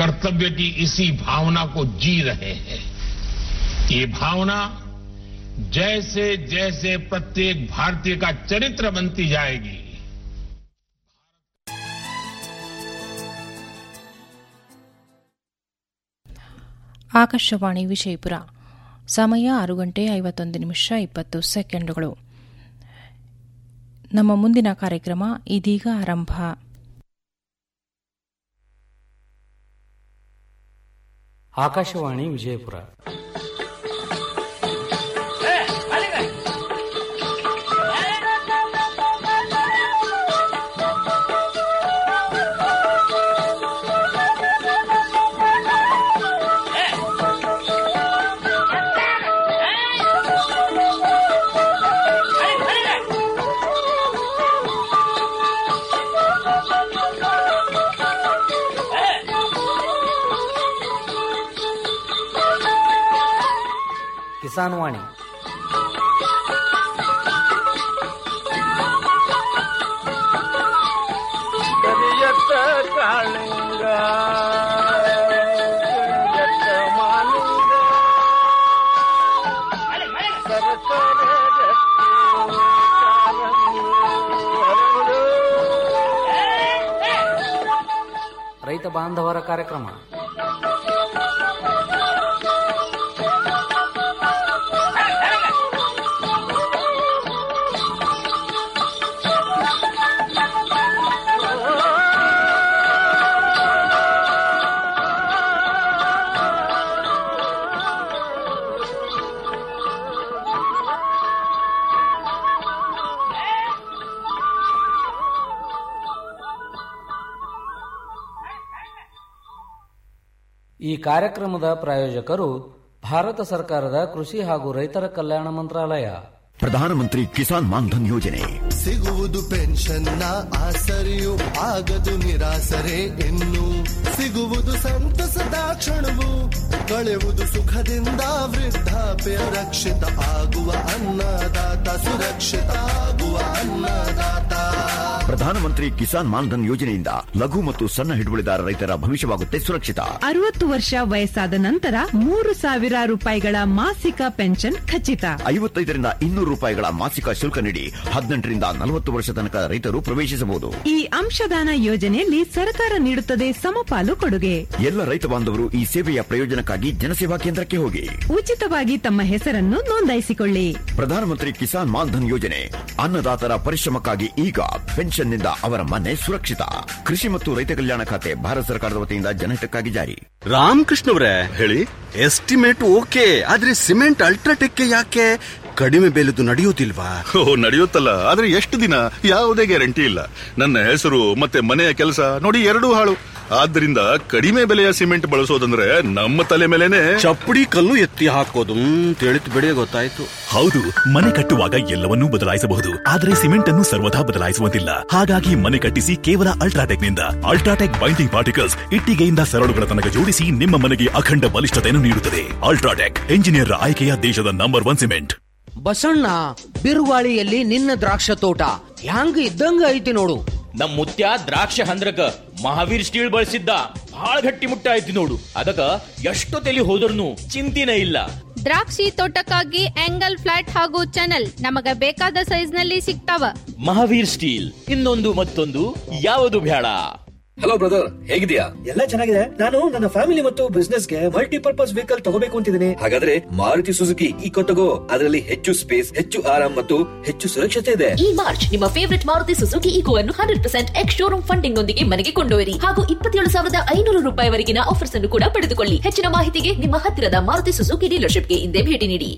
कर्तव्य की इसी भावना को जी रहे हैं ये भावना जैसे जैसे प्रत्येक भारतीय का चरित्र बनती जाएगी ಆಕಾಶವಾಣಿ ವಿಜಯಪುರ ಸಮಯ ಆರು ಗಂಟೆ ಐವತ್ತೊಂದು ನಿಮಿಷ ಇಪ್ಪತ್ತು ಸೆಕೆಂಡುಗಳು ನಮ್ಮ ಮುಂದಿನ ಕಾರ್ಯಕ್ರಮ ಇದೀಗ ಆರಂಭ ಆಕಾಶವಾಣಿ ವಿಜಯಪುರ ಕಿಸಾನ್ ವಾಣಿ ಕರಿಯತ್ತ ಕಾಳಿಂಗ ಕರಿಯತ್ತ ಮಾಲಿಂಗ ಸರಸರ ರಕ್ತಿ ಕಾಲಂಗು ಹರಳು. ರೈತ ಬಾಂಧವರ ಕಾರ್ಯಕ್ರಮ ಈ ಕಾರ್ಯಕ್ರಮದ ಪ್ರಾಯೋಜಕರು ಭಾರತ ಸರ್ಕಾರದ ಕೃಷಿ ಹಾಗೂ ರೈತರ ಕಲ್ಯಾಣ ಮಂತ್ರಾಲಯ ಪ್ರಧಾನಮಂತ್ರಿ ಕಿಸಾನ್ ಮಾನ್ಧನ್ ಯೋಜನೆ ಸಿಗುವುದು ಪೆನ್ಷನ್ನ ಆಸರೆಯು ಆಗದು ನಿರಾಸರೆ ಇನ್ನು ಸಿಗುವುದು ಸಂತಸದ ಕ್ಷಣವು ಕಳೆವುದು ಸುಖದಿಂದ ವೃದ್ಧಾಪ್ಯ ರಕ್ಷಿತ ಆಗುವ ಅನ್ನದಾತ ಸುರಕ್ಷಿತ ಆಗುವ ಅನ್ನದಾತ ಪ್ರಧಾನಮಂತ್ರಿ ಕಿಸಾನ್ ಮಾನ್ಧನ್ ಯೋಜನೆಯಿಂದ ಲಘು ಮತ್ತು ಸಣ್ಣ ಹಿಡುವಳಿದಾರ ರೈತರ ಭವಿಷ್ಯವಾಗುತ್ತೆ ಸುರಕ್ಷಿತ ಅರವತ್ತು ವರ್ಷ ವಯಸ್ಸಾದ ನಂತರ ಮೂರು ಸಾವಿರ ರೂಪಾಯಿಗಳ ಮಾಸಿಕ ಪೆನ್ಷನ್ ಖಚಿತ ಐವತ್ತೈದರಿಂದ ಇನ್ನೂರು ರೂಪಾಯಿಗಳ ಮಾಸಿಕ ಶುಲ್ಕ ನೀಡಿ ಹದಿನೆಂಟರಿಂದ ನಲವತ್ತು ವರ್ಷ ತನಕ ರೈತರು ಪ್ರವೇಶಿಸಬಹುದು ಈ ಅಂಶದಾನ ಯೋಜನೆಯಲ್ಲಿ ಸರ್ಕಾರ ನೀಡುತ್ತದೆ ಸಮಪಾಲು ಕೊಡುಗೆ ಎಲ್ಲ ರೈತ ಬಾಂಧವರು ಈ ಸೇವೆಯ ಪ್ರಯೋಜನಕ್ಕಾಗಿ ಜನಸೇವಾ ಕೇಂದ್ರಕ್ಕೆ ಹೋಗಿ ಉಚಿತವಾಗಿ ತಮ್ಮ ಹೆಸರನ್ನು ನೋಂದಾಯಿಸಿಕೊಳ್ಳಿ ಪ್ರಧಾನಮಂತ್ರಿ ಕಿಸಾನ್ ಮಾನ್ಧನ್ ಯೋಜನೆ ಅನ್ನದಾತರ ಪರಿಶ್ರಮಕ್ಕಾಗಿ ಈಗ ಪೆನ್ಷನ್ನಿಂದ ಅವರ ಮನೆ ಸುರಕ್ಷಿತ ಕೃಷಿ ಮತ್ತು ರೈತ ಕಲ್ಯಾಣ ಖಾತೆ ಭಾರತ ಸರ್ಕಾರದ ವತಿಯಿಂದ ಜನಹಿತಕ್ಕಾಗಿ ಜಾರಿ ರಾಮಕೃಷ್ಣ ಅವರೇ ಹೇಳಿ ಎಸ್ಟಿಮೇಟ್ ಓಕೆ ಆದ್ರೆ ಸಿಮೆಂಟ್ ಅಲ್ಟ್ರಾಟೆಕ್ ಯಾಕೆ ಕಡಿಮೆ ಬೆಲೆದು ನಡೆಯೋದಿಲ್ವಾ ಓ ನಡೆಯುತ್ತಲ್ಲ ಆದ್ರೆ ಎಷ್ಟು ದಿನ ಯಾವುದೇ ಗ್ಯಾರಂಟಿ ಇಲ್ಲ ನನ್ನ ಹೆಸರು ಮತ್ತೆ ಮನೆಯ ಕೆಲಸ ನೋಡಿ ಎರಡೂ ಹಾಳು ಆದ್ದರಿಂದ ಕಡಿಮೆ ಬೆಲೆಯ ಸಿಮೆಂಟ್ ಬಳಸೋದಂದ್ರೆ ನಮ್ಮ ತಲೆ ಮೇಲೆನೆ ಚಪ್ಪಡಿ ಕಲ್ಲು ಎತ್ತಿ ಹಾಕೋದು ಹ್ಮ್, ತಿಳಿತು ಬಿಡಿ ಗೊತ್ತಾಯ್ತು ಹೌದು ಮನೆ ಕಟ್ಟುವಾಗ ಎಲ್ಲವನ್ನೂ ಬದಲಾಯಿಸಬಹುದು ಆದರೆ ಸಿಮೆಂಟ್ ಅನ್ನು ಸರ್ವದಾ ಬದಲಾಯಿಸುವಂತಿಲ್ಲ ಹಾಗಾಗಿ ಮನೆ ಕಟ್ಟಿಸಿ ಕೇವಲ ಅಲ್ಟ್ರಾಟೆಕ್ ನಿಂದ ಅಲ್ಟ್ರಾಟೆಕ್ ಬೈಂಡಿಂಗ್ ಪಾರ್ಟಿಕಲ್ಸ್ ಇಟ್ಟಿಗೆಯಿಂದ ಸರಳುಗಳ ತನಕ ಜೋಡಿಸಿ ನಿಮ್ಮ ಮನೆಗೆ ಅಖಂಡ ಬಲಿಷ್ಠತೆಯನ್ನು ನೀಡುತ್ತದೆ ಅಲ್ಟ್ರಾಟೆಕ್ ಎಂಜಿನಿಯರ್ ಆಯ್ಕೆಯ ದೇಶದ ನಂಬರ್ ಒನ್ ಸಿಮೆಂಟ್ ಬಸಣ್ಣ ಬಿರುಗಾಳಿಯಲ್ಲಿ ನಿನ್ನ ದ್ರಾಕ್ಷ ತೋಟ ಹ್ಯಾಂಗ ಇದ್ದಂಗ ಐತಿ ನೋಡು ನಮ್ ಮುತ್ಯ ದ್ರಾಕ್ಷ ಹಂದ್ರಕ ಮಹಾವೀರ್ ಸ್ಟೀಲ್ ಬಳಸಿದ್ದ ಬಹಳ ಗಟ್ಟಿ ಮುಟ್ಟ ಐತಿ ನೋಡು ಅದಕ್ಕ ಎಷ್ಟು ತಲಿ ಹೋದ್ರೂ ಚಿಂತಿನೇ ಇಲ್ಲ ದ್ರಾಕ್ಷಿ ತೋಟಕ್ಕಾಗಿ ಆಂಗಲ್ ಫ್ಲಾಟ್ ಹಾಗೂ ಚಾನಲ್ ನಮಗ ಬೇಕಾದ ಸೈಜ್ ನಲ್ಲಿ ಸಿಗ್ತಾವ ಮಹಾವೀರ್ ಸ್ಟೀಲ್ ಇನ್ನೊಂದು ಮತ್ತೊಂದು ಯಾವುದು ಬೇಡ ಹಲೋ ಬ್ರದರ್ ಹೇಗಿದ್ಯಾ ಎಲ್ಲ ಚೆನ್ನಾಗಿದೆ ನಾನು ನನ್ನ ಫ್ಯಾಮಿಲಿ ಮತ್ತು ಬಿಸ್ನೆಸ್ ಗೆ ಮಲ್ಟಿಪರ್ಪಸ್ ವೆಹಿಕಲ್ ತಗೋಬೇಕು ಅಂತಿದ್ದೀನಿ ಹಾಗಾದ್ರೆ ಮಾರುತಿ ಸುಜುಕಿ ಈಕೋ ತಗೋ ಅದರಲ್ಲಿ ಹೆಚ್ಚು ಸ್ಪೇಸ್ ಹೆಚ್ಚು ಆರಾಮ್ ಮತ್ತು ಹೆಚ್ಚು ಸುರಕ್ಷತೆ ಇದೆ ಈ ಮಾರ್ಚ್ ನಿಮ್ಮ ಫೇವರಿಟ್ ಮಾರುತಿ ಸುಜುಕಿ ಈಗೋ ಅನ್ನು hundred percent ex showroom funding ನೊಂದಿಗೆ ಮನೆಗೆ ಕೊಂಡೊಯ್ಯಿರಿ ಹಾಗೂ ಇಪ್ಪತ್ತೇಳು ಸಾವಿರದ ಐನೂರು ರೂಪಾಯಿವರೆಗಿನ ಆಫರ್ಸ್ ಅನ್ನು ಕೂಡ ಪಡೆದುಕೊಳ್ಳಿ ಹೆಚ್ಚಿನ ಮಾಹಿತಿಗೆ ನಿಮ್ಮ ಹತ್ತಿರದ ಮಾರುತಿ ಸುಜುಕಿ ಡೀಲರ್ಶಿಪ್ಗೆ ಹಿಂದೆ ಭೇಟಿ ನೀಡಿ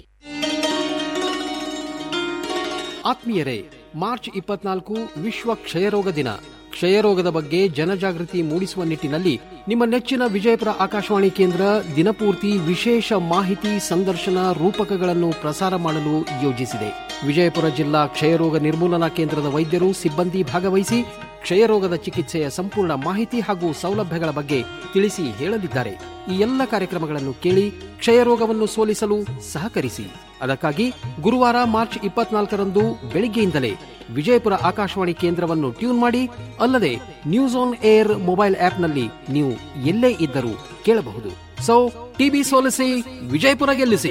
ಆತ್ಮೀಯರೇ ಮಾರ್ಚ್ ಇಪ್ಪತ್ನಾಲ್ಕು ವಿಶ್ವ ಕ್ಷಯರೋಗ ದಿನ ಕ್ಷಯರೋಗದ ಬಗ್ಗೆ ಜನಜಾಗೃತಿ ಮೂಡಿಸುವ ನಿಟ್ಟಿನಲ್ಲಿ ನಿಮ್ಮ ನೆಚ್ಚಿನ ವಿಜಯಪುರ ಆಕಾಶವಾಣಿ ಕೇಂದ್ರ ದಿನಪೂರ್ತಿ ವಿಶೇಷ ಮಾಹಿತಿ ಸಂದರ್ಶನ ರೂಪಕಗಳನ್ನು ಪ್ರಸಾರ ಮಾಡಲು ಯೋಜಿಸಿದೆ ವಿಜಯಪುರ ಜಿಲ್ಲಾ ಕ್ಷಯರೋಗ ನಿರ್ಮೂಲನಾ ಕೇಂದ್ರದ ವೈದ್ಯರು ಸಿಬ್ಬಂದಿ ಭಾಗವಹಿಸಿ ಕ್ಷಯರೋಗದ ಚಿಕಿತ್ಸೆಯ ಸಂಪೂರ್ಣ ಮಾಹಿತಿ ಹಾಗೂ ಸೌಲಭ್ಯಗಳ ಬಗ್ಗೆ ತಿಳಿಸಿ ಹೇಳಲಿದ್ದಾರೆ ಈ ಎಲ್ಲ ಕಾರ್ಯಕ್ರಮಗಳನ್ನು ಕೇಳಿ ಕ್ಷಯರೋಗವನ್ನು ಸೋಲಿಸಲು ಸಹಕರಿಸಿ ಅದಕ್ಕಾಗಿ ಗುರುವಾರ ಮಾರ್ಚ್ ಇಪ್ಪತ್ನಾಲ್ಕರಂದು ಬೆಳಿಗ್ಗೆಯಿಂದಲೇ ವಿಜಯಪುರ ಆಕಾಶವಾಣಿ ಕೇಂದ್ರವನ್ನು ಟ್ಯೂನ್ ಮಾಡಿ ಅಲ್ಲದೆ ನ್ಯೂಸ್ ಆನ್ ಏರ್ ಮೊಬೈಲ್ ಆಪ್ನಲ್ಲಿ ನೀವು ಎಲ್ಲೇ ಇದ್ದರೂ ಕೇಳಬಹುದು ಸೊ ಟಿವಿ ಸೋಲಿಸಿ ವಿಜಯಪುರ ಗೆಲ್ಲಿಸಿ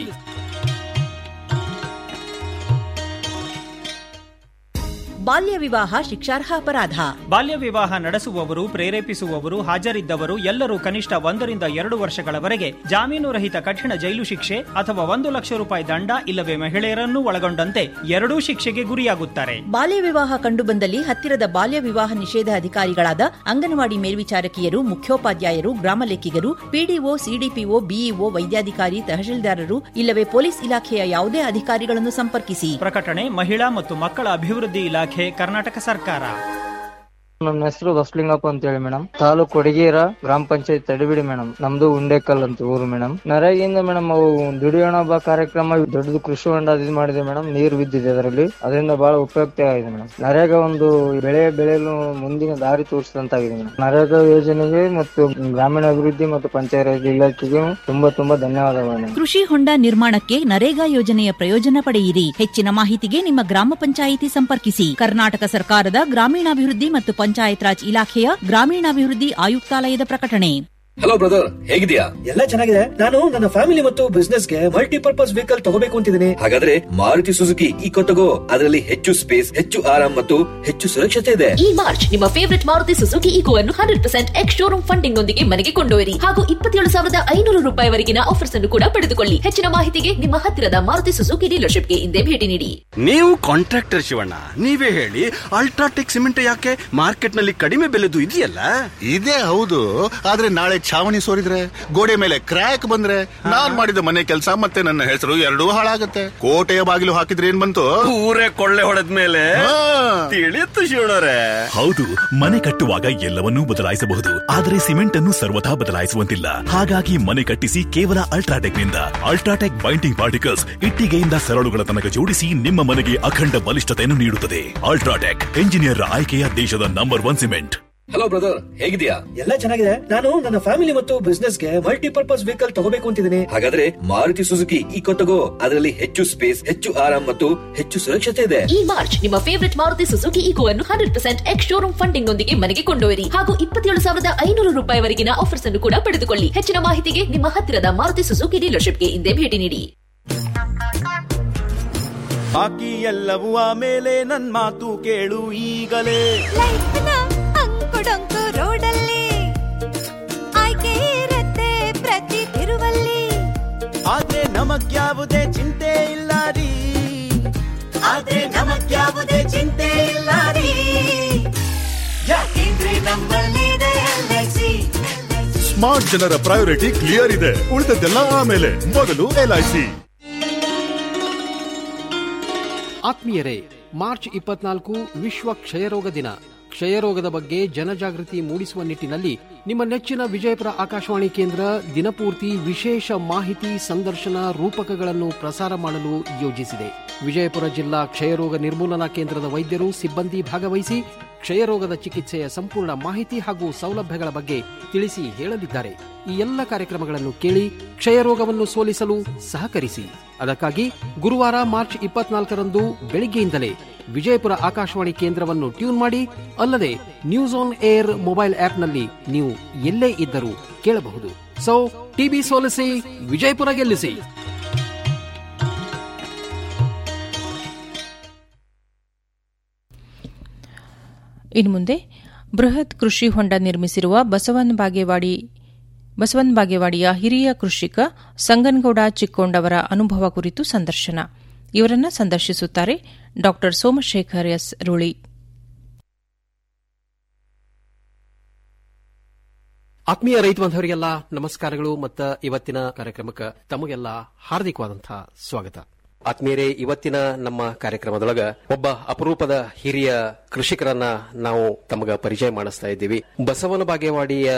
ಬಾಲ್ಯ ವಿವಾಹ ಶಿಕ್ಷಾರ್ಹ ಅಪರಾಧ ಬಾಲ್ಯ ವಿವಾಹ ನಡೆಸುವವರು ಪ್ರೇರೇಪಿಸುವವರು ಹಾಜರಿದ್ದವರು ಎಲ್ಲರೂ ಕನಿಷ್ಠ ಒಂದರಿಂದ ಎರಡು ವರ್ಷಗಳವರೆಗೆ ಜಾಮೀನು ರಹಿತ ಕಠಿಣ ಜೈಲು ಶಿಕ್ಷೆ ಅಥವಾ ಒಂದು ಲಕ್ಷ ರೂಪಾಯಿ ದಂಡ ಇಲ್ಲವೇ ಮಹಿಳೆಯರನ್ನೂ ಒಳಗೊಂಡಂತೆ ಎರಡೂ ಶಿಕ್ಷೆಗೆ ಗುರಿಯಾಗುತ್ತಾರೆ ಬಾಲ್ಯ ವಿವಾಹ ಕಂಡುಬಂದಲ್ಲಿ ಹತ್ತಿರದ ಬಾಲ್ಯ ವಿವಾಹ ನಿಷೇಧ ಅಧಿಕಾರಿಗಳಾದ ಅಂಗನವಾಡಿ ಮೇಲ್ವಿಚಾರಕಿಯರು ಮುಖ್ಯೋಪಾಧ್ಯಾಯರು ಗ್ರಾಮ ಲೆಕ್ಕಿಗರು ಪಿಡಿಒ ಸಿಡಿಪಿಒ ಬಿಇಒ ವೈದ್ಯಾಧಿಕಾರಿ ತಹಶೀಲ್ದಾರರು ಇಲ್ಲವೇ ಪೊಲೀಸ್ ಇಲಾಖೆಯ ಯಾವುದೇ ಅಧಿಕಾರಿಗಳನ್ನು ಸಂಪರ್ಕಿಸಿ ಪ್ರಕಟಣೆ ಮಹಿಳಾ ಮತ್ತು ಮಕ್ಕಳ ಅಭಿವೃದ್ಧಿ ಇಲಾಖೆ ಕರ್ನಾಟಕ ಸರ್ಕಾರ ನನ್ನ ಹೆಸರು ಬಸಲಿಂಗಪ್ಪ ಅಂತ ಹೇಳಿ ಮೇಡಮ್ ತಾಲೂಕು ಕೊಡಗೇರ ಗ್ರಾಮ ಪಂಚಾಯತ್ ತಡಿಬಿಡಿ ಮೇಡಮ್ ನಮ್ದು ಉಂಡೇಕಲ್ ಅಂತ ಊರು ಮೇಡಮ್ ನರೇಗಿಂದ ಮೇಡಮ್ ಅವು ದುಡಿಯೋಣ ಬಾ ಕಾರ್ಯಕ್ರಮ ದೊಡ್ಡದು ಕೃಷಿ ಹೊಂಡ ಇದು ಮಾಡಿದೆ ಮೇಡಮ್ ನೀರು ಬಿದ್ದಿದೆ ಅದರಲ್ಲಿ ಅದರಿಂದ ಬಹಳ ಉಪಯುಕ್ತ ಆಗಿದೆ ಮೇಡಮ್ ನರೇಗಾ ಒಂದು ಬೆಳೆ ಬೆಳೆಯಲು ಮುಂದಿನ ದಾರಿ ತೋರಿಸಿದಂತಾಗಿದೆ ಮೇಡಮ್ ನರೇಗಾ ಯೋಜನೆಗೆ ಮತ್ತು ಗ್ರಾಮೀಣ ಅಭಿವೃದ್ಧಿ ಮತ್ತು ಪಂಚಾಯತ್ ಇಲಾಖೆಗೆ ತುಂಬಾ ತುಂಬಾ ಧನ್ಯವಾದಗಳು ಮೇಡಮ್ ಕೃಷಿ ಹೊಂಡ ನಿರ್ಮಾಣಕ್ಕೆ ನರೇಗಾ ಯೋಜನೆಯ ಪ್ರಯೋಜನ ಪಡೆಯಿರಿ ಹೆಚ್ಚಿನ ಮಾಹಿತಿಗೆ ನಿಮ್ಮ ಗ್ರಾಮ ಪಂಚಾಯಿತಿ ಸಂಪರ್ಕಿಸಿ ಕರ್ನಾಟಕ ಸರ್ಕಾರದ ಗ್ರಾಮೀಣಾಭಿವೃದ್ಧಿ ಮತ್ತು ಪಂಚಾಯತ್ ರಾಜ್ ಇಲಾಖೆಯ ಗ್ರಾಮೀಣಾಭಿವೃದ್ಧಿ ಆಯುಕ್ತಾಲಯದ ಪ್ರಕಟಣೆ ಹಲೋ ಬ್ರದರ್ ಹೇಗಿದ್ಯಾ ಎಲ್ಲ ಚೆನ್ನಾಗಿದೆ ನಾನು ನನ್ನ ಫ್ಯಾಮಿಲಿ ಮತ್ತು ಬಿಸ್ನೆಸ್ ಗೆ ಮಲ್ಟಿಪರ್ಪಸ್ ವೆಹಿಕಲ್ ತಗೋಬೇಕು ಅಂತಿದ್ದೀನಿ ಹಾಗಾದ್ರೆ ಮಾರುತಿ ಸುಜುಕಿ ಈಕೋ ತಗೋ ಅದರಲ್ಲಿ ಹೆಚ್ಚು ಸ್ಪೇಸ್ ಹೆಚ್ಚು ಆರಾಮ್ ಮತ್ತು ಹೆಚ್ಚು ಸುರಕ್ಷತೆ ಇದೆ ಈ ಮಾರ್ಚ್ ನಿಮ್ಮ ಫೇವರಿಟ್ ಮಾರುತಿ ಸುಜುಕಿ ಈಗೋ ಅನ್ನು hundred percent ex showroom funding ನೊಂದಿಗೆ ಮನೆಗೆ ಕೊಂಡೊಯ್ಯಿರಿ ಹಾಗೂ ಇಪ್ಪತ್ತೇಳು ಸಾವಿರದ ಐನೂರು ರೂಪಾಯಿವರೆಗಿನ ಆಫರ್ಸ್ ಅನ್ನು ಕೂಡ ಪಡೆದುಕೊಳ್ಳಿ ಹೆಚ್ಚಿನ ಮಾಹಿತಿಗೆ ನಿಮ್ಮ ಹತ್ತಿರದ ಮಾರುತಿ ಸುಜುಕಿ ಡೀಲರ್ಶಿಪ್ಗೆ ಹಿಂದೆ ಭೇಟಿ ನೀಡಿ ನೀವು ಕಾಂಟ್ರಾಕ್ಟರ್ ಶಿವಣ್ಣ ನೀವೇ ಹೇಳಿ ಅಲ್ಟ್ರಾಟೆಕ್ ಸಿಮೆಂಟ್ ಯಾಕೆ ಮಾರ್ಕೆಟ್ ನಲ್ಲಿ ಕಡಿಮೆ ಬೆಲೆದು ಇದೆಯಲ್ಲ ಇದೇ ಹೌದು ಆದ್ರೆ ನಾಳೆ ಛಾವಣಿ ಸೋರಿದ್ರೆ ಗೋಡೆ ಮೇಲೆ ಕ್ರ್ಯಾಕ್ ಬಂದ್ರೆ ನಾನ್ ಮಾಡಿದ ಮನೆ ಕೆಲಸ ಮತ್ತೆ ನನ್ನ ಹೆಸರು ಎರಡೂ ಹಾಳಾಗತ್ತೆ ಕೋಟೆಯ ಬಾಗಿಲು ಹಾಕಿದ್ರೆ ಏನ್ ಬಂತು ಊರೇ ಕೊಳ್ಳೆ ಹೊಡೆದ ಮೇಲೆ ತಿಳಿಯುತ್ತು ಶಿವಣ್ಣರೇ ಹೌದು ಮನೆ ಕಟ್ಟುವಾಗ ಎಲ್ಲವನ್ನೂ ಬದಲಾಯಿಸಬಹುದು ಆದರೆ ಸಿಮೆಂಟ್ ಅನ್ನು ಸರ್ವಥಾ ಬದಲಾಯಿಸುವಂತಿಲ್ಲ ಹಾಗಾಗಿ ಮನೆ ಕಟ್ಟಿಸಿ ಕೇವಲ ಅಲ್ಟ್ರಾಟೆಕ್ ನಿಂದ ಅಲ್ಟ್ರಾಟೆಕ್ ಬೈಂಡಿಂಗ್ ಪಾರ್ಟಿಕಲ್ಸ್ ಇಟ್ಟಿಗೆಯಿಂದ ಸರಳುಗಳ ತನಕ ಜೋಡಿಸಿ ನಿಮ್ಮ ಮನೆಗೆ ಅಖಂಡ ಬಲಿಷ್ಠತೆಯನ್ನು ನೀಡುತ್ತದೆ ಅಲ್ಟ್ರಾಟೆಕ್ ಎಂಜಿನಿಯರ್ ಆಯ್ಕೆಯ ದೇಶದ number one cement hello brother ಹೇಗಿದ್ಯಾ ಎಲ್ಲ ಚೆನ್ನಾಗಿದೆ ನಾನು ನನ್ನ ಫ್ಯಾಮಿಲಿ ಮತ್ತು ಬಿಸ್ನೆಸ್ ಗೆ ಮಲ್ಟಿಪರ್ಪಸ್ ವೆಹಿಕಲ್ ತಗೋಬೇಕು ಅಂತಿದ್ದೀನಿ ಹಾಗಾದ್ರೆ ಮಾರುತಿ ಸುಜುಕಿ ಈಕೋ ತಗೋ ಅದರಲ್ಲಿ ಹೆಚ್ಚು ಸ್ಪೇಸ್ ಹೆಚ್ಚು ಆರಾಮ್ ಮತ್ತು ಹೆಚ್ಚು ಸುರಕ್ಷತೆ ಇದೆ ಈ ಮಾರ್ಚ್ ನಿಮ್ಮ ಫೇವರಿಟ್ ಮಾರುತಿ ಸುಜುಕಿ ಈಗೋ ಅನ್ನು hundred percent ex showroom funding ನೊಂದಿಗೆ ಮನೆಗೆ ಕೊಂಡೊಯ್ಯಿರಿ ಹಾಗೂ ಇಪ್ಪತ್ತೇಳು ಸಾವಿರದ ಐನೂರು ರೂಪಾಯಿವರೆಗಿನ ಆಫರ್ಸ್ ಅನ್ನು ಕೂಡ ಪಡೆದುಕೊಳ್ಳಿ ಹೆಚ್ಚಿನ ಮಾಹಿತಿಗೆ ನಿಮ್ಮ ಹತ್ತಿರದ ಮಾರುತಿ ಸುಜುಕಿ ಡೀಲರ್ಶಿಪ್ಗೆ ಹಿಂದೆ ಭೇಟಿ ನೀಡಿ ಬಾಕಿ ಎಲ್ಲವೂ ಆಮೇಲೆ ನನ್ ಮಾತು ಕೇಳು ಈಗಲೇ ಅಂಕುಡೊಂಕು ರೋಡಲ್ಲಿ ಆಯ್ಕೆ ಇರತ್ತೆ ಪ್ರತಿ ತಿರುವಲ್ಲಿ ಆದ್ರೆ ನಮಗ್ಯಾವುದೇ ಚಿಂತೆ ಇಲ್ಲ ರೀ ಆದ್ರೆ ನಮಗ್ಯಾವುದೇ ಚಿಂತೆ ಇಲ್ಲ ರೀ ಯಾಕೆಂದ್ರೆ ನಮ್ಮಲ್ಲಿದೆ LIC. ಸ್ಮಾರ್ಟ್ ಜನರ ಪ್ರಯಾರಿಟಿ ಕ್ಲಿಯರ್ ಇದೆ ಉಳಿದದ್ದೆಲ್ಲ ಆಮೇಲೆ ಮೊದಲು ಎಲ್ಐಸಿ ಆತ್ಮೀಯರೇ ಮಾರ್ಚ್ ಇಪ್ಪತ್ನಾಲ್ಕು ವಿಶ್ವ ಕ್ಷಯರೋಗ ದಿನ ಕ್ಷಯರೋಗದ ಬಗ್ಗೆ ಜನಜಾಗೃತಿ ಮೂಡಿಸುವ ನಿಟ್ಟಿನಲ್ಲಿ ನಿಮ್ಮ ನೆಚ್ಚಿನ ವಿಜಯಪುರ ಆಕಾಶವಾಣಿ ಕೇಂದ್ರ ದಿನಪೂರ್ತಿ ವಿಶೇಷ ಮಾಹಿತಿ ಸಂದರ್ಶನ ರೂಪಕಗಳನ್ನು ಪ್ರಸಾರ ಮಾಡಲು ಯೋಜಿಸಿದೆ ವಿಜಯಪುರ ಜಿಲ್ಲಾ ಕ್ಷಯರೋಗ ನಿರ್ಮೂಲನಾ ಕೇಂದ್ರದ ವೈದ್ಯರು ಸಿಬ್ಬಂದಿ ಭಾಗವಹಿಸಿ ಕ್ಷಯರೋಗದ ಚಿಕಿತ್ಸೆಯ ಸಂಪೂರ್ಣ ಮಾಹಿತಿ ಹಾಗೂ ಸೌಲಭ್ಯಗಳ ಬಗ್ಗೆ ತಿಳಿಸಿ ಹೇಳಲಿದ್ದಾರೆ ಈ ಎಲ್ಲ ಕಾರ್ಯಕ್ರಮಗಳನ್ನು ಕೇಳಿ ಕ್ಷಯರೋಗವನ್ನು ಸೋಲಿಸಲು ಸಹಕರಿಸಿ ಅದಕ್ಕಾಗಿ ಗುರುವಾರ ಮಾರ್ಚ್ ಇಪ್ಪತ್ನಾಲ್ಕರಂದು ಬೆಳಿಗ್ಗೆಯಿಂದಲೇ ವಿಜಯಪುರ ಆಕಾಶವಾಣಿ ಕೇಂದ್ರವನ್ನು ಟ್ಯೂನ್ ಮಾಡಿ ಅಲ್ಲದೆ ನ್ಯೂಸ್ ಆನ್ ಏರ್ ಮೊಬೈಲ್ ಆಪ್ನಲ್ಲಿ ನೀವು ಎಲ್ಲೇ ಇದ್ದರೂ ಕೇಳಬಹುದು ಸೊ ಟಿವಿ ಸೋಲಿಸಿ ವಿಜಯಪುರ ಗೆಲ್ಲಿಸಿ ಇನ್ನು ಮುಂದೆ ಬೃಹತ್ ಕೃಷಿ ಹೊಂಡ ನಿರ್ಮಿಸಿರುವ ಬಸವನ ಬಾಗೇವಾಡಿ ಬಸವನ ಬಾಗೇವಾಡಿಯ ಹಿರಿಯ ಕೃಷಿಕ ಸಂಗನಗೌಡ ಚಿಕ್ಕೋಂಡವರ ಅನುಭವ ಕುರಿತು ಸಂದರ್ಶನ ಇವರನ್ನ ಸಂದರ್ಶಿಸುತ್ತಾರೆ ಡಾ ಸೋಮಶೇಖರ್ ಎಸ್ ರುಳಿ ಆತ್ಮೀಯ ರೈತ ಬಾಂಧವರಿಗೆಲ್ಲ ನಮಸ್ಕಾರಗಳು ಮತ್ತು ಇವತ್ತಿನ ಕಾರ್ಯಕ್ರಮಕ್ಕೆ ತಮಗೆಲ್ಲ ಹಾರ್ದಿಕವಾದಂತಹ ಸ್ವಾಗತ ಆತ್ಮೀಯರೇ ಇವತ್ತಿನ ನಮ್ಮ ಕಾರ್ಯಕ್ರಮದೊಳಗ ಒಬ್ಬ ಅಪರೂಪದ ಹಿರಿಯ ಕೃಷಿಕರನ್ನ ನಾವು ತಮಗ ಪರಿಚಯ ಮಾಡಿಸ್ತಾ ಇದ್ದೀವಿ ಬಸವನ ಬಾಗೇವಾಡಿಯ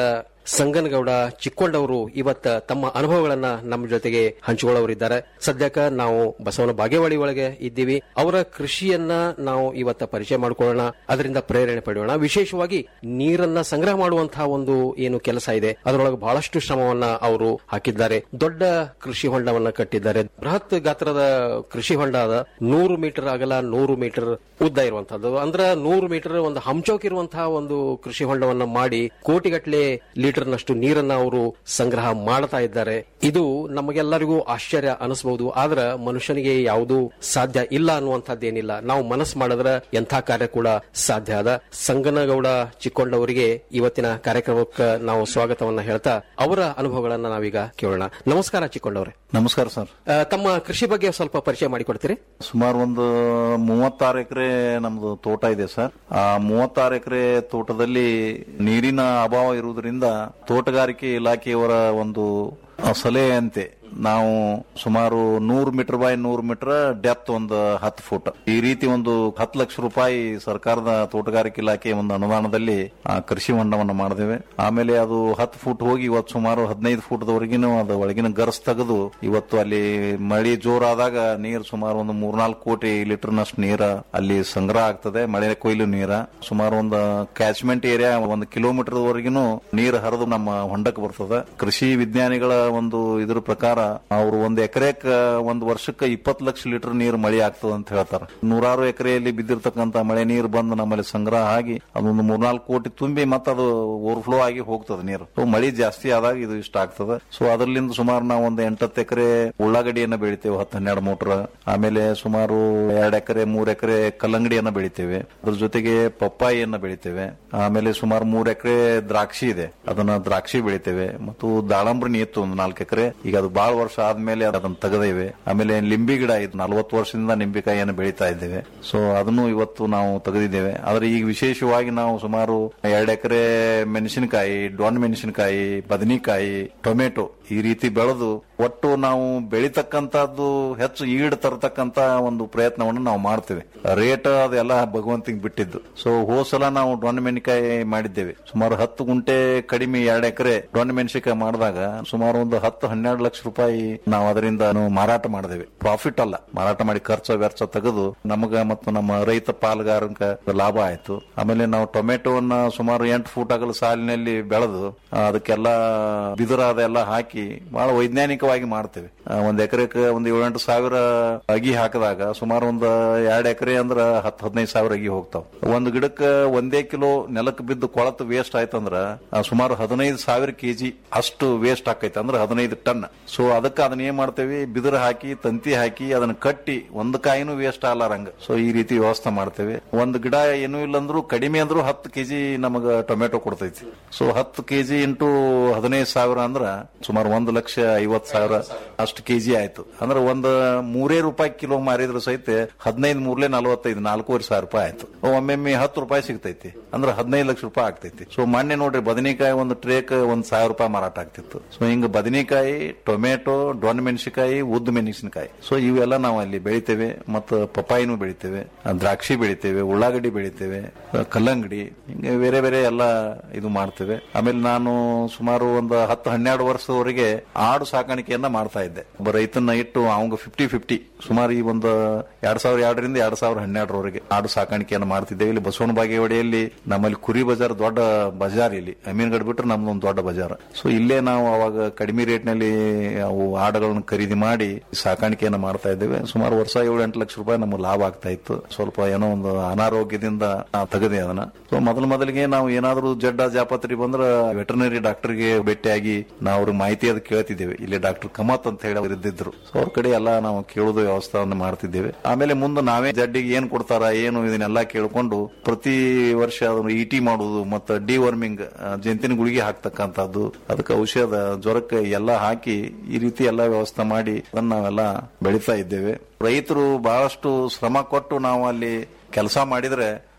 ಸಂಗನಗೌಡ ಚಿಕ್ಕೊಂಡವರು ಇವತ್ತ ತಮ್ಮ ಅನುಭವಗಳನ್ನ ನಮ್ಮ ಜೊತೆಗೆ ಹಂಚಿಕೊಳ್ಳೋರಿದ್ದಾರೆ ಸದ್ಯಕ್ಕ ನಾವು ಬಸವನ ಬಾಗೇವಾಡಿ ಒಳಗೆ ಇದ್ದೀವಿ ಅವರ ಕೃಷಿಯನ್ನ ನಾವು ಇವತ್ತ ಪರಿಚಯ ಮಾಡಿಕೊಳ್ಳೋಣ ಅದರಿಂದ ಪ್ರೇರಣೆ ಪಡೆಯೋಣ ವಿಶೇಷವಾಗಿ ನೀರನ್ನ ಸಂಗ್ರಹ ಮಾಡುವಂತಹ ಒಂದು ಏನು ಕೆಲಸ ಇದೆ ಅದರೊಳಗೆ ಬಹಳಷ್ಟು ಶ್ರಮವನ್ನ ಅವರು ಹಾಕಿದ್ದಾರೆ ದೊಡ್ಡ ಕೃಷಿ ಹೊಂಡವನ್ನ ಕಟ್ಟಿದ್ದಾರೆ ಬೃಹತ್ ಗಾತ್ರದ ಕೃಷಿ ಹೊಂಡ ಅದ ನೂರು ಮೀಟರ್ ಆಗಲ ನೂರು ಮೀಟರ್ ಉದ್ದ ಇರುವಂತಹದ್ದು ಅಂದ್ರ ನೂರು ಮೀಟರ್ ಒಂದು ಹಂಚೋಕ್ ಇರುವಂತಹ ಒಂದು ಕೃಷಿ ಹೊಂಡವನ್ನ ಮಾಡಿ ಕೋಟಿಗಟ್ಟಲೆ ಲೀಟರ್ನಷ್ಟು ನೀರನ್ನ ಅವರು ಸಂಗ್ರಹ ಮಾಡ್ತಾ ಇದ್ದಾರೆ ಇದು ನಮಗೆಲ್ಲರಿಗೂ ಆಶ್ಚರ್ಯ ಅನಿಸಬಹುದು ಆದ್ರ ಮನುಷ್ಯನಿಗೆ ಯಾವುದೂ ಸಾಧ್ಯ ಇಲ್ಲ ಅನ್ನುವಂಥದ್ದೇನಿಲ್ಲ ನಾವು ಮನಸ್ಸು ಮಾಡಿದ್ರೆ ಎಂಥ ಕಾರ್ಯ ಕೂಡ ಸಾಧ್ಯ ಅದ ಸಂಗನಗೌಡ ಚಿಕ್ಕೊಂಡವರಿಗೆ ಇವತ್ತಿನ ಕಾರ್ಯಕ್ರಮಕ್ಕೆ ನಾವು ಸ್ವಾಗತವನ್ನ ಹೇಳ್ತಾ ಅವರ ಅನುಭವಗಳನ್ನ ನಾವೀಗ ಕೇಳೋಣ ನಮಸ್ಕಾರ ಚಿಕ್ಕೊಂಡವ್ರೆ ನಮಸ್ಕಾರ ಸರ್ ಆ, ತಮ್ಮ ಕೃಷಿ ಬಗ್ಗೆ ಸ್ವಲ್ಪ ಪರಿಚಯ ಮಾಡಿಕೊಡ್ತೀರಿ ಸುಮಾರು ಒಂದು ಮೂವತ್ತಾರು ಎಕರೆ ನಮ್ದು ತೋಟ ಇದೆ ಸರ್ ಆ ಮೂವತ್ತಾರು ಎಕರೆ ತೋಟದಲ್ಲಿ ನೀರಿನ ಅಭಾವ ಇರುವುದರಿಂದ ತೋಟಗಾರಿಕೆ ಇಲಾಖೆಯವರ ಒಂದು ಸಲಹೆಯಂತೆ ನಾವು ಸುಮಾರು ನೂರು ಮೀಟರ್ ಬೈ ನೂರು ಮೀಟರ್ ಡೆಪ್ತ್ ಒಂದು ಹತ್ತು ಫುಟ್ ಈ ರೀತಿ ಒಂದು ಹತ್ತು ಲಕ್ಷ ರೂಪಾಯಿ ಸರ್ಕಾರದ ತೋಟಗಾರಿಕೆ ಇಲಾಖೆ ಒಂದು ಅನುದಾನದಲ್ಲಿ ಆ ಕೃಷಿ ಹೊಂಡವನ್ನು ಮಾಡಿದ್ದೇವೆ ಆಮೇಲೆ ಅದು ಹತ್ತು ಫುಟ್ ಹೋಗಿ ಇವತ್ತು ಸುಮಾರು ಹದಿನೈದು ಫುಟ್ದವರೆಗಿನೂ ಅದು ಒಳಗಿನ ಗರ್ಸ್ ತೆಗೆದು ಇವತ್ತು ಅಲ್ಲಿ ಮಳೆ ಜೋರಾದಾಗ ನೀರು ಸುಮಾರು ಒಂದು ಮೂರ್ನಾಲ್ಕು ಕೋಟಿ ಲೀಟರ್ನಷ್ಟು ನೀರ ಅಲ್ಲಿ ಸಂಗ್ರಹ ಆಗ್ತದೆ ಮಳೆ ಕೊಯ್ಲು ನೀರ ಸುಮಾರು ಒಂದು ಕ್ಯಾಚ್ಮೆಂಟ್ ಏರಿಯಾ ಒಂದು ಕಿಲೋಮೀಟರ್ ವರೆಗಿನೂ ನೀರು ಹರಿದು ನಮ್ಮ ಹೊಂಡಕ್ಕೆ ಬರ್ತದೆ ಕೃಷಿ ವಿಜ್ಞಾನಿಗಳ ಒಂದು ಇದ್ರ ಪ್ರಕಾರ ಅವರು ಒಂದು ಎಕರೆಕ್ ಒಂದು ವರ್ಷಕ್ಕೆ ಇಪ್ಪತ್ತು ಲಕ್ಷ ಲೀಟರ್ ನೀರು ಮಳೆ ಆಗ್ತದೆ ಅಂತ ಹೇಳ್ತಾರೆ ನೂರಾರು ಎಕರೆಯಲ್ಲಿ ಬಿದ್ದಿರ್ತಕ್ಕಂತ ಮಳೆ ನೀರು ಬಂದು ನಮ್ಮಲ್ಲಿ ಸಂಗ್ರಹ ಆಗಿ ಅದೊಂದು ಮೂರ್ನಾಲ್ಕು ಕೋಟಿ ತುಂಬಿ ಮತ್ತೆ ಅದು ಓವರ್ಫ್ಲೋ ಆಗಿ ಹೋಗ್ತದೆ ನೀರು ಸೊ ಮಳೆ ಜಾಸ್ತಿ ಆದಾಗ ಇದು ಇಷ್ಟ ಆಗ್ತದೆ ಸೊ ಅದರಿಂದ ಸುಮಾರು ನಾವು ಒಂದು ಎಂಟತ್ತು ಎಕರೆ ಉಳ್ಳಾಗಡ್ಡಿಯನ್ನ ಬೆಳಿತೇವೆ ಹತ್ತು ಹನ್ನೆರಡು ಮೋಟರ್ ಆಮೇಲೆ ಸುಮಾರು ಎರಡು ಎಕರೆ ಮೂರ್ ಎಕರೆ ಕಲ್ಲಂಗಡಿಯನ್ನ ಬೆಳಿತೇವೆ ಅದ್ರ ಜೊತೆಗೆ ಪಪ್ಪಾಯಿಯನ್ನ ಬೆಳಿತೇವೆ ಆಮೇಲೆ ಸುಮಾರು ಮೂರ್ ಎಕರೆ ದ್ರಾಕ್ಷಿ ಇದೆ ಅದನ್ನ ದ್ರಾಕ್ಷಿ ಬೆಳಿತೇವೆ ಮತ್ತು ದಾಳಂಬ್ರಿ ಇತ್ತು ಒಂದು ನಾಲ್ಕು ಎಕರೆ ಈಗ ಅದು ಬಹಳ ವರ್ಷ ಆದ್ಮೇಲೆ ಅದನ್ನ ತೆಗೆದೇವೆ ಆಮೇಲೆ ಲಿಂಬಿ ಗಿಡ ಇದು ನಲವತ್ತು ವರ್ಷದಿಂದ ನಿಂಬೆಕಾಯಿಯನ್ನು ಬೆಳೀತಾ ಇದ್ದೇವೆ ಸೊ ಅದನ್ನು ಇವತ್ತು ನಾವು ತೆಗೆದಿದ್ದೇವೆ ಆದ್ರೆ ಈಗ ವಿಶೇಷವಾಗಿ ನಾವು ಸುಮಾರು ಎರಡು ಎಕರೆ ಮೆಣಸಿನಕಾಯಿ ಡೊಣ್ ಮೆಣಸಿನಕಾಯಿ ಬದನೆಕಾಯಿ ಟೊಮೆಟೊ ಈ ರೀತಿ ಬೆಳೆದು ಒಟ್ಟು ನಾವು ಬೆಳಿತಕ್ಕಂತದ್ದು ಹೆಚ್ಚು ಈಡ್ ತರತಕ್ಕಂತ ಒಂದು ಪ್ರಯತ್ನವನ್ನು ನಾವು ಮಾಡ್ತೇವೆ ರೇಟ್ ಅದೆಲ್ಲ ಭಗವಂತಿಗೆ ಬಿಟ್ಟಿದ್ದು ಸೊ ಹೋಸಲ ನಾವು ಡೊಣ್ ಮೆಣಸಿನಕಾಯಿ ಮಾಡಿದ್ದೇವೆ ಸುಮಾರು ಹತ್ತು ಗುಂಟೆ ಕಡಿಮೆ ಎರಡು ಎಕರೆ ಡೊಣ್ ಮೆಣಸಿನಕಾಯಿ ಮಾಡಿದಾಗ ಸುಮಾರು ಒಂದು ಹತ್ತು ಹನ್ನೆರಡು ಲಕ್ಷ ರೂಪಾಯಿ ನಾವು ಅದರಿಂದ ಮಾರಾಟ ಮಾಡಿದೇವೆ ಪ್ರಾಫಿಟ್ ಅಲ್ಲ ಮಾರಾಟ ಮಾಡಿ ಖರ್ಚು ವೆಚ್ಚ ತೆಗೆದು ನಮಗ ಮತ್ತು ನಮ್ಮ ರೈತ ಪಾಲ್ಗಾರಕ ಲಾಭ ಆಯ್ತು ಆಮೇಲೆ ನಾವು ಟೊಮೆಟೊವನ್ನ ಸುಮಾರು ಎಂಟು ಫೂಟ್ ಆಗಲು ಸಾಲಿನಲ್ಲಿ ಬೆಳೆದು ಆ, ಅದಕ್ಕೆಲ್ಲ ಬಿದಿರ ಅದೆಲ್ಲ ಹಾಕಿ ಬಹಳ ವೈಜ್ಞಾನಿಕವಾಗಿ ಮಾಡ್ತೇವೆ ಆ, ಒಂದ್ ಎಕರೆಗೆ ಒಂದು ಏಳೆಂಟು ಸಾವಿರ ಅಗಿ ಹಾಕಿದಾಗ ಸುಮಾರು ಒಂದು ಎರಡು ಎಕರೆ ಅಂದ್ರ ಹತ್ತು ಹದಿನೈದು ಸಾವಿರ ಅಗಿ ಹೋಗ್ತಾವ ಒಂದು ಗಿಡಕ್ಕೆ ಒಂದೇ ಕಿಲೋ ನೆಲಕ್ಕೆ ಬಿದ್ದು ಕೊಳತು ವೇಸ್ಟ್ ಆಯ್ತಂದ್ರ ಆ, ಸುಮಾರು ಹದಿನೈದು ಸಾವಿರ ಕೆಜಿ ಅಷ್ಟು ವೇಸ್ಟ್ ಆಕೈತೆ ಅಂದ್ರೆ ಹದಿನೈದು ಟನ್ ಸೊ ಅದಕ್ಕೆ ಅದನ್ನ ಏನ್ ಮಾಡ್ತೇವೆ ಬಿದಿರು ಹಾಕಿ ತಂತಿ ಹಾಕಿ ಅದನ್ನ ಕಟ್ಟಿ ಒಂದು ಕಾಯಿನೂ ವೇಸ್ಟ್ ಆಗಲಾರಂಗ ಸೊ ಈ ರೀತಿ ವ್ಯವಸ್ಥೆ ಮಾಡ್ತೇವೆ ಒಂದು ಗಿಡ ಏನೂ ಇಲ್ಲಂದ್ರೂ ಕಡಿಮೆ ಅಂದ್ರೂ ಹತ್ತು ಕೆಜಿ ನಮಗ ಟೊಮೆಟೊ ಕೊಡ್ತೈತಿ ಸೊ ಹತ್ತು ಕೆಜಿ ಇಂಟು ಹದಿನೈದು ಸಾವಿರ ಅಂದ್ರ ಸುಮಾರು ಒಂದು ಲಕ್ಷ ಐವತ್ ಸಾವಿರ ಅಷ್ಟು ಕೆಜಿ ಆಯ್ತು ಅಂದ್ರೆ ಒಂದು ಮೂರೇ ರೂಪಾಯಿ ಕಿಲೋ ಮಾರಿದ್ರು ಸಹಿತ ಹದಿನೈದು ಮೂರ್ಲೆ ನಲವತ್ತೈದು ನಾಲ್ಕೂವರೆ ಸಾವಿರ ರೂಪಾಯಿ ಆಯ್ತು ಒಮ್ಮೊಮ್ಮೆ ಹತ್ತು ರೂಪಾಯಿ ಸಿಗ್ತೈತಿ ಅಂದ್ರೆ ಹದಿನೈದು ಲಕ್ಷ ರೂಪಾಯಿ ಆಗ್ತೈತಿ ಸೊ ಮೊನ್ನೆ ನೋಡ್ರಿ ಬದನೆಕಾಯಿ ಒಂದು ಟ್ರೇಕ್ ಒಂದ್ ಸಾವಿರ ರೂಪಾಯಿ ಮಾರಾಟ ಆಗ್ತಿತ್ತು ಸೊ ಹಿಂಗ ಬದನೆಕಾಯಿ ಟೊಮೆಟೊ ಡೊಣ್ ಮೆಣಸಿನಕಾಯಿ ಉದ್ದು ಮೆಣಸಿನಕಾಯಿ ಸೊ ಇವೆಲ್ಲ ನಾವು ಅಲ್ಲಿ ಬೆಳಿತೇವೆ ಮತ್ತು ಪಪಾಯಿನೂ ಬೆಳಿತೇವೆ ಆ, ದ್ರಾಕ್ಷಿ ಬೆಳಿತೇವೆ ಉಳ್ಳಾಗಡ್ಡಿ ಬೆಳಿತೇವೆ ಆ, ಕಲ್ಲಂಗಡಿ ಹಿಂಗೆ ಬೇರೆ ಬೇರೆ ಎಲ್ಲ ಇದು ಮಾಡ್ತೇವೆ ಆಮೇಲೆ ನಾನು ಸುಮಾರು ಒಂದು ಹತ್ತು ಹನ್ನೆರಡು ವರ್ಷದವರೆಗೆ ಆಡು ಸಾಕಾಣಿಕೆಯನ್ನ ಮಾಡ್ತಾ ಇದ್ದೆ ಒಬ್ಬ ರೈತನ ಇಟ್ಟು ಅವಂಗ ಫಿಫ್ಟಿ ಫಿಫ್ಟಿ ಸುಮಾರು ಈ ಒಂದು ಎರಡ್ ಸಾವಿರ ಎರಡರಿಂದ ಎರಡ್ ಸಾವಿರ ಹನ್ನೆರಡರವರೆಗೆ ಆಡು ಸಾಕಾಣಿಕೆಯನ್ನು ಮಾಡ್ತಿದ್ದೇವೆ ಇಲ್ಲಿ ಬಸವನ ಬಾಗೇವಾಡಿಯಲ್ಲಿ ನಮ್ಮಲ್ಲಿ ಕುರಿ ಬಜಾರ್ ದೊಡ್ಡ ಬಜಾರ್ ಇಲ್ಲಿ ಅಮೀನ್ಗಡ್ ಬಿಟ್ರೆ ನಮ್ದು ಒಂದು ದೊಡ್ಡ ಬಜಾರ್ ಸೊ ಇಲ್ಲೇ ನಾವು ಅವಾಗ ಕಡಿಮೆ ರೇಟ್ ನಲ್ಲಿ ಅವು ಆಡುಗಳನ್ನು ಖರೀದಿ ಮಾಡಿ ಸಾಕಾಣಿಕೆಯನ್ನ ಮಾಡ್ತಾ ಇದ್ದೇವೆ ಸುಮಾರು ವರ್ಷ ಏಳು ಎಂಟು ಲಕ್ಷ ರೂಪಾಯಿ ನಮ್ಗೆ ಲಾಭ ಆಗ್ತಾ ಇತ್ತು ಸ್ವಲ್ಪ ಏನೋ ಒಂದು ಅನಾರೋಗ್ಯದಿಂದ ನಾವು ತೆಗೆದೆ ಅದನ್ನ ಸೊ ಮೊದಲ ಮೊದಲಿಗೆ ನಾವು ಏನಾದ್ರೂ ಜಡ್ಡ ಜಾಪತ್ರಿ ಬಂದ್ರ ವೆಟರ್ನರಿ ಡಾಕ್ಟರ್ಗೆ ಭೇಟಿಯಾಗಿ ನಾವು ಅವ್ರಿಗೆ ಮಾಹಿತಿ ಅದು ಕೇಳ್ತಿದ್ದೇವೆ ಇಲ್ಲಿ ಡಾಕ್ಟರ್ ಕಮತ್ ಅಂತ ಹೇಳಿ ಅವ್ರು ಇದ್ದಿದ್ರು ಸೊ ಅವ್ರ ಕಡೆ ಎಲ್ಲ ನಾವು ಕೇಳೋದು ವ್ಯವಸ್ಥೆಯನ್ನು ಮಾಡ್ತಿದ್ದೇವೆ ಆಮೇಲೆ ಮುಂದೆ ನಾವೇ ಜಡ್ಡಿಗೆ ಏನ್ ಕೊಡ್ತಾರ ಏನು ಇದನ್ನೆಲ್ಲ ಕೇಳ್ಕೊಂಡು ಪ್ರತಿ ವರ್ಷ ಅದನ್ನು ಇಟಿ ಮಾಡುದು ಮತ್ತು ಡಿ ವರ್ಮಿಂಗ್ ಜಂತಿನ ಗುಳಿಗೆ ಹಾಕ್ತಕ್ಕಂಥದ್ದು ಅದಕ್ಕೆ ಔಷಧ ಜ್ವರಕ್ಕೆ ಎಲ್ಲ ಹಾಕಿ ಈ ರೀತಿ ಎಲ್ಲ ವ್ಯವಸ್ಥೆ ಮಾಡಿ ಅದನ್ನ ನಾವೆಲ್ಲ ಬೆಳೀತಾ ಇದ್ದೇವೆ ರೈತರು ಬಹಳಷ್ಟು ಶ್ರಮ ಕೊಟ್ಟು ನಾವು ಅಲ್ಲಿ ಕೆಲಸ ಮಾಡಿದ್ರೆ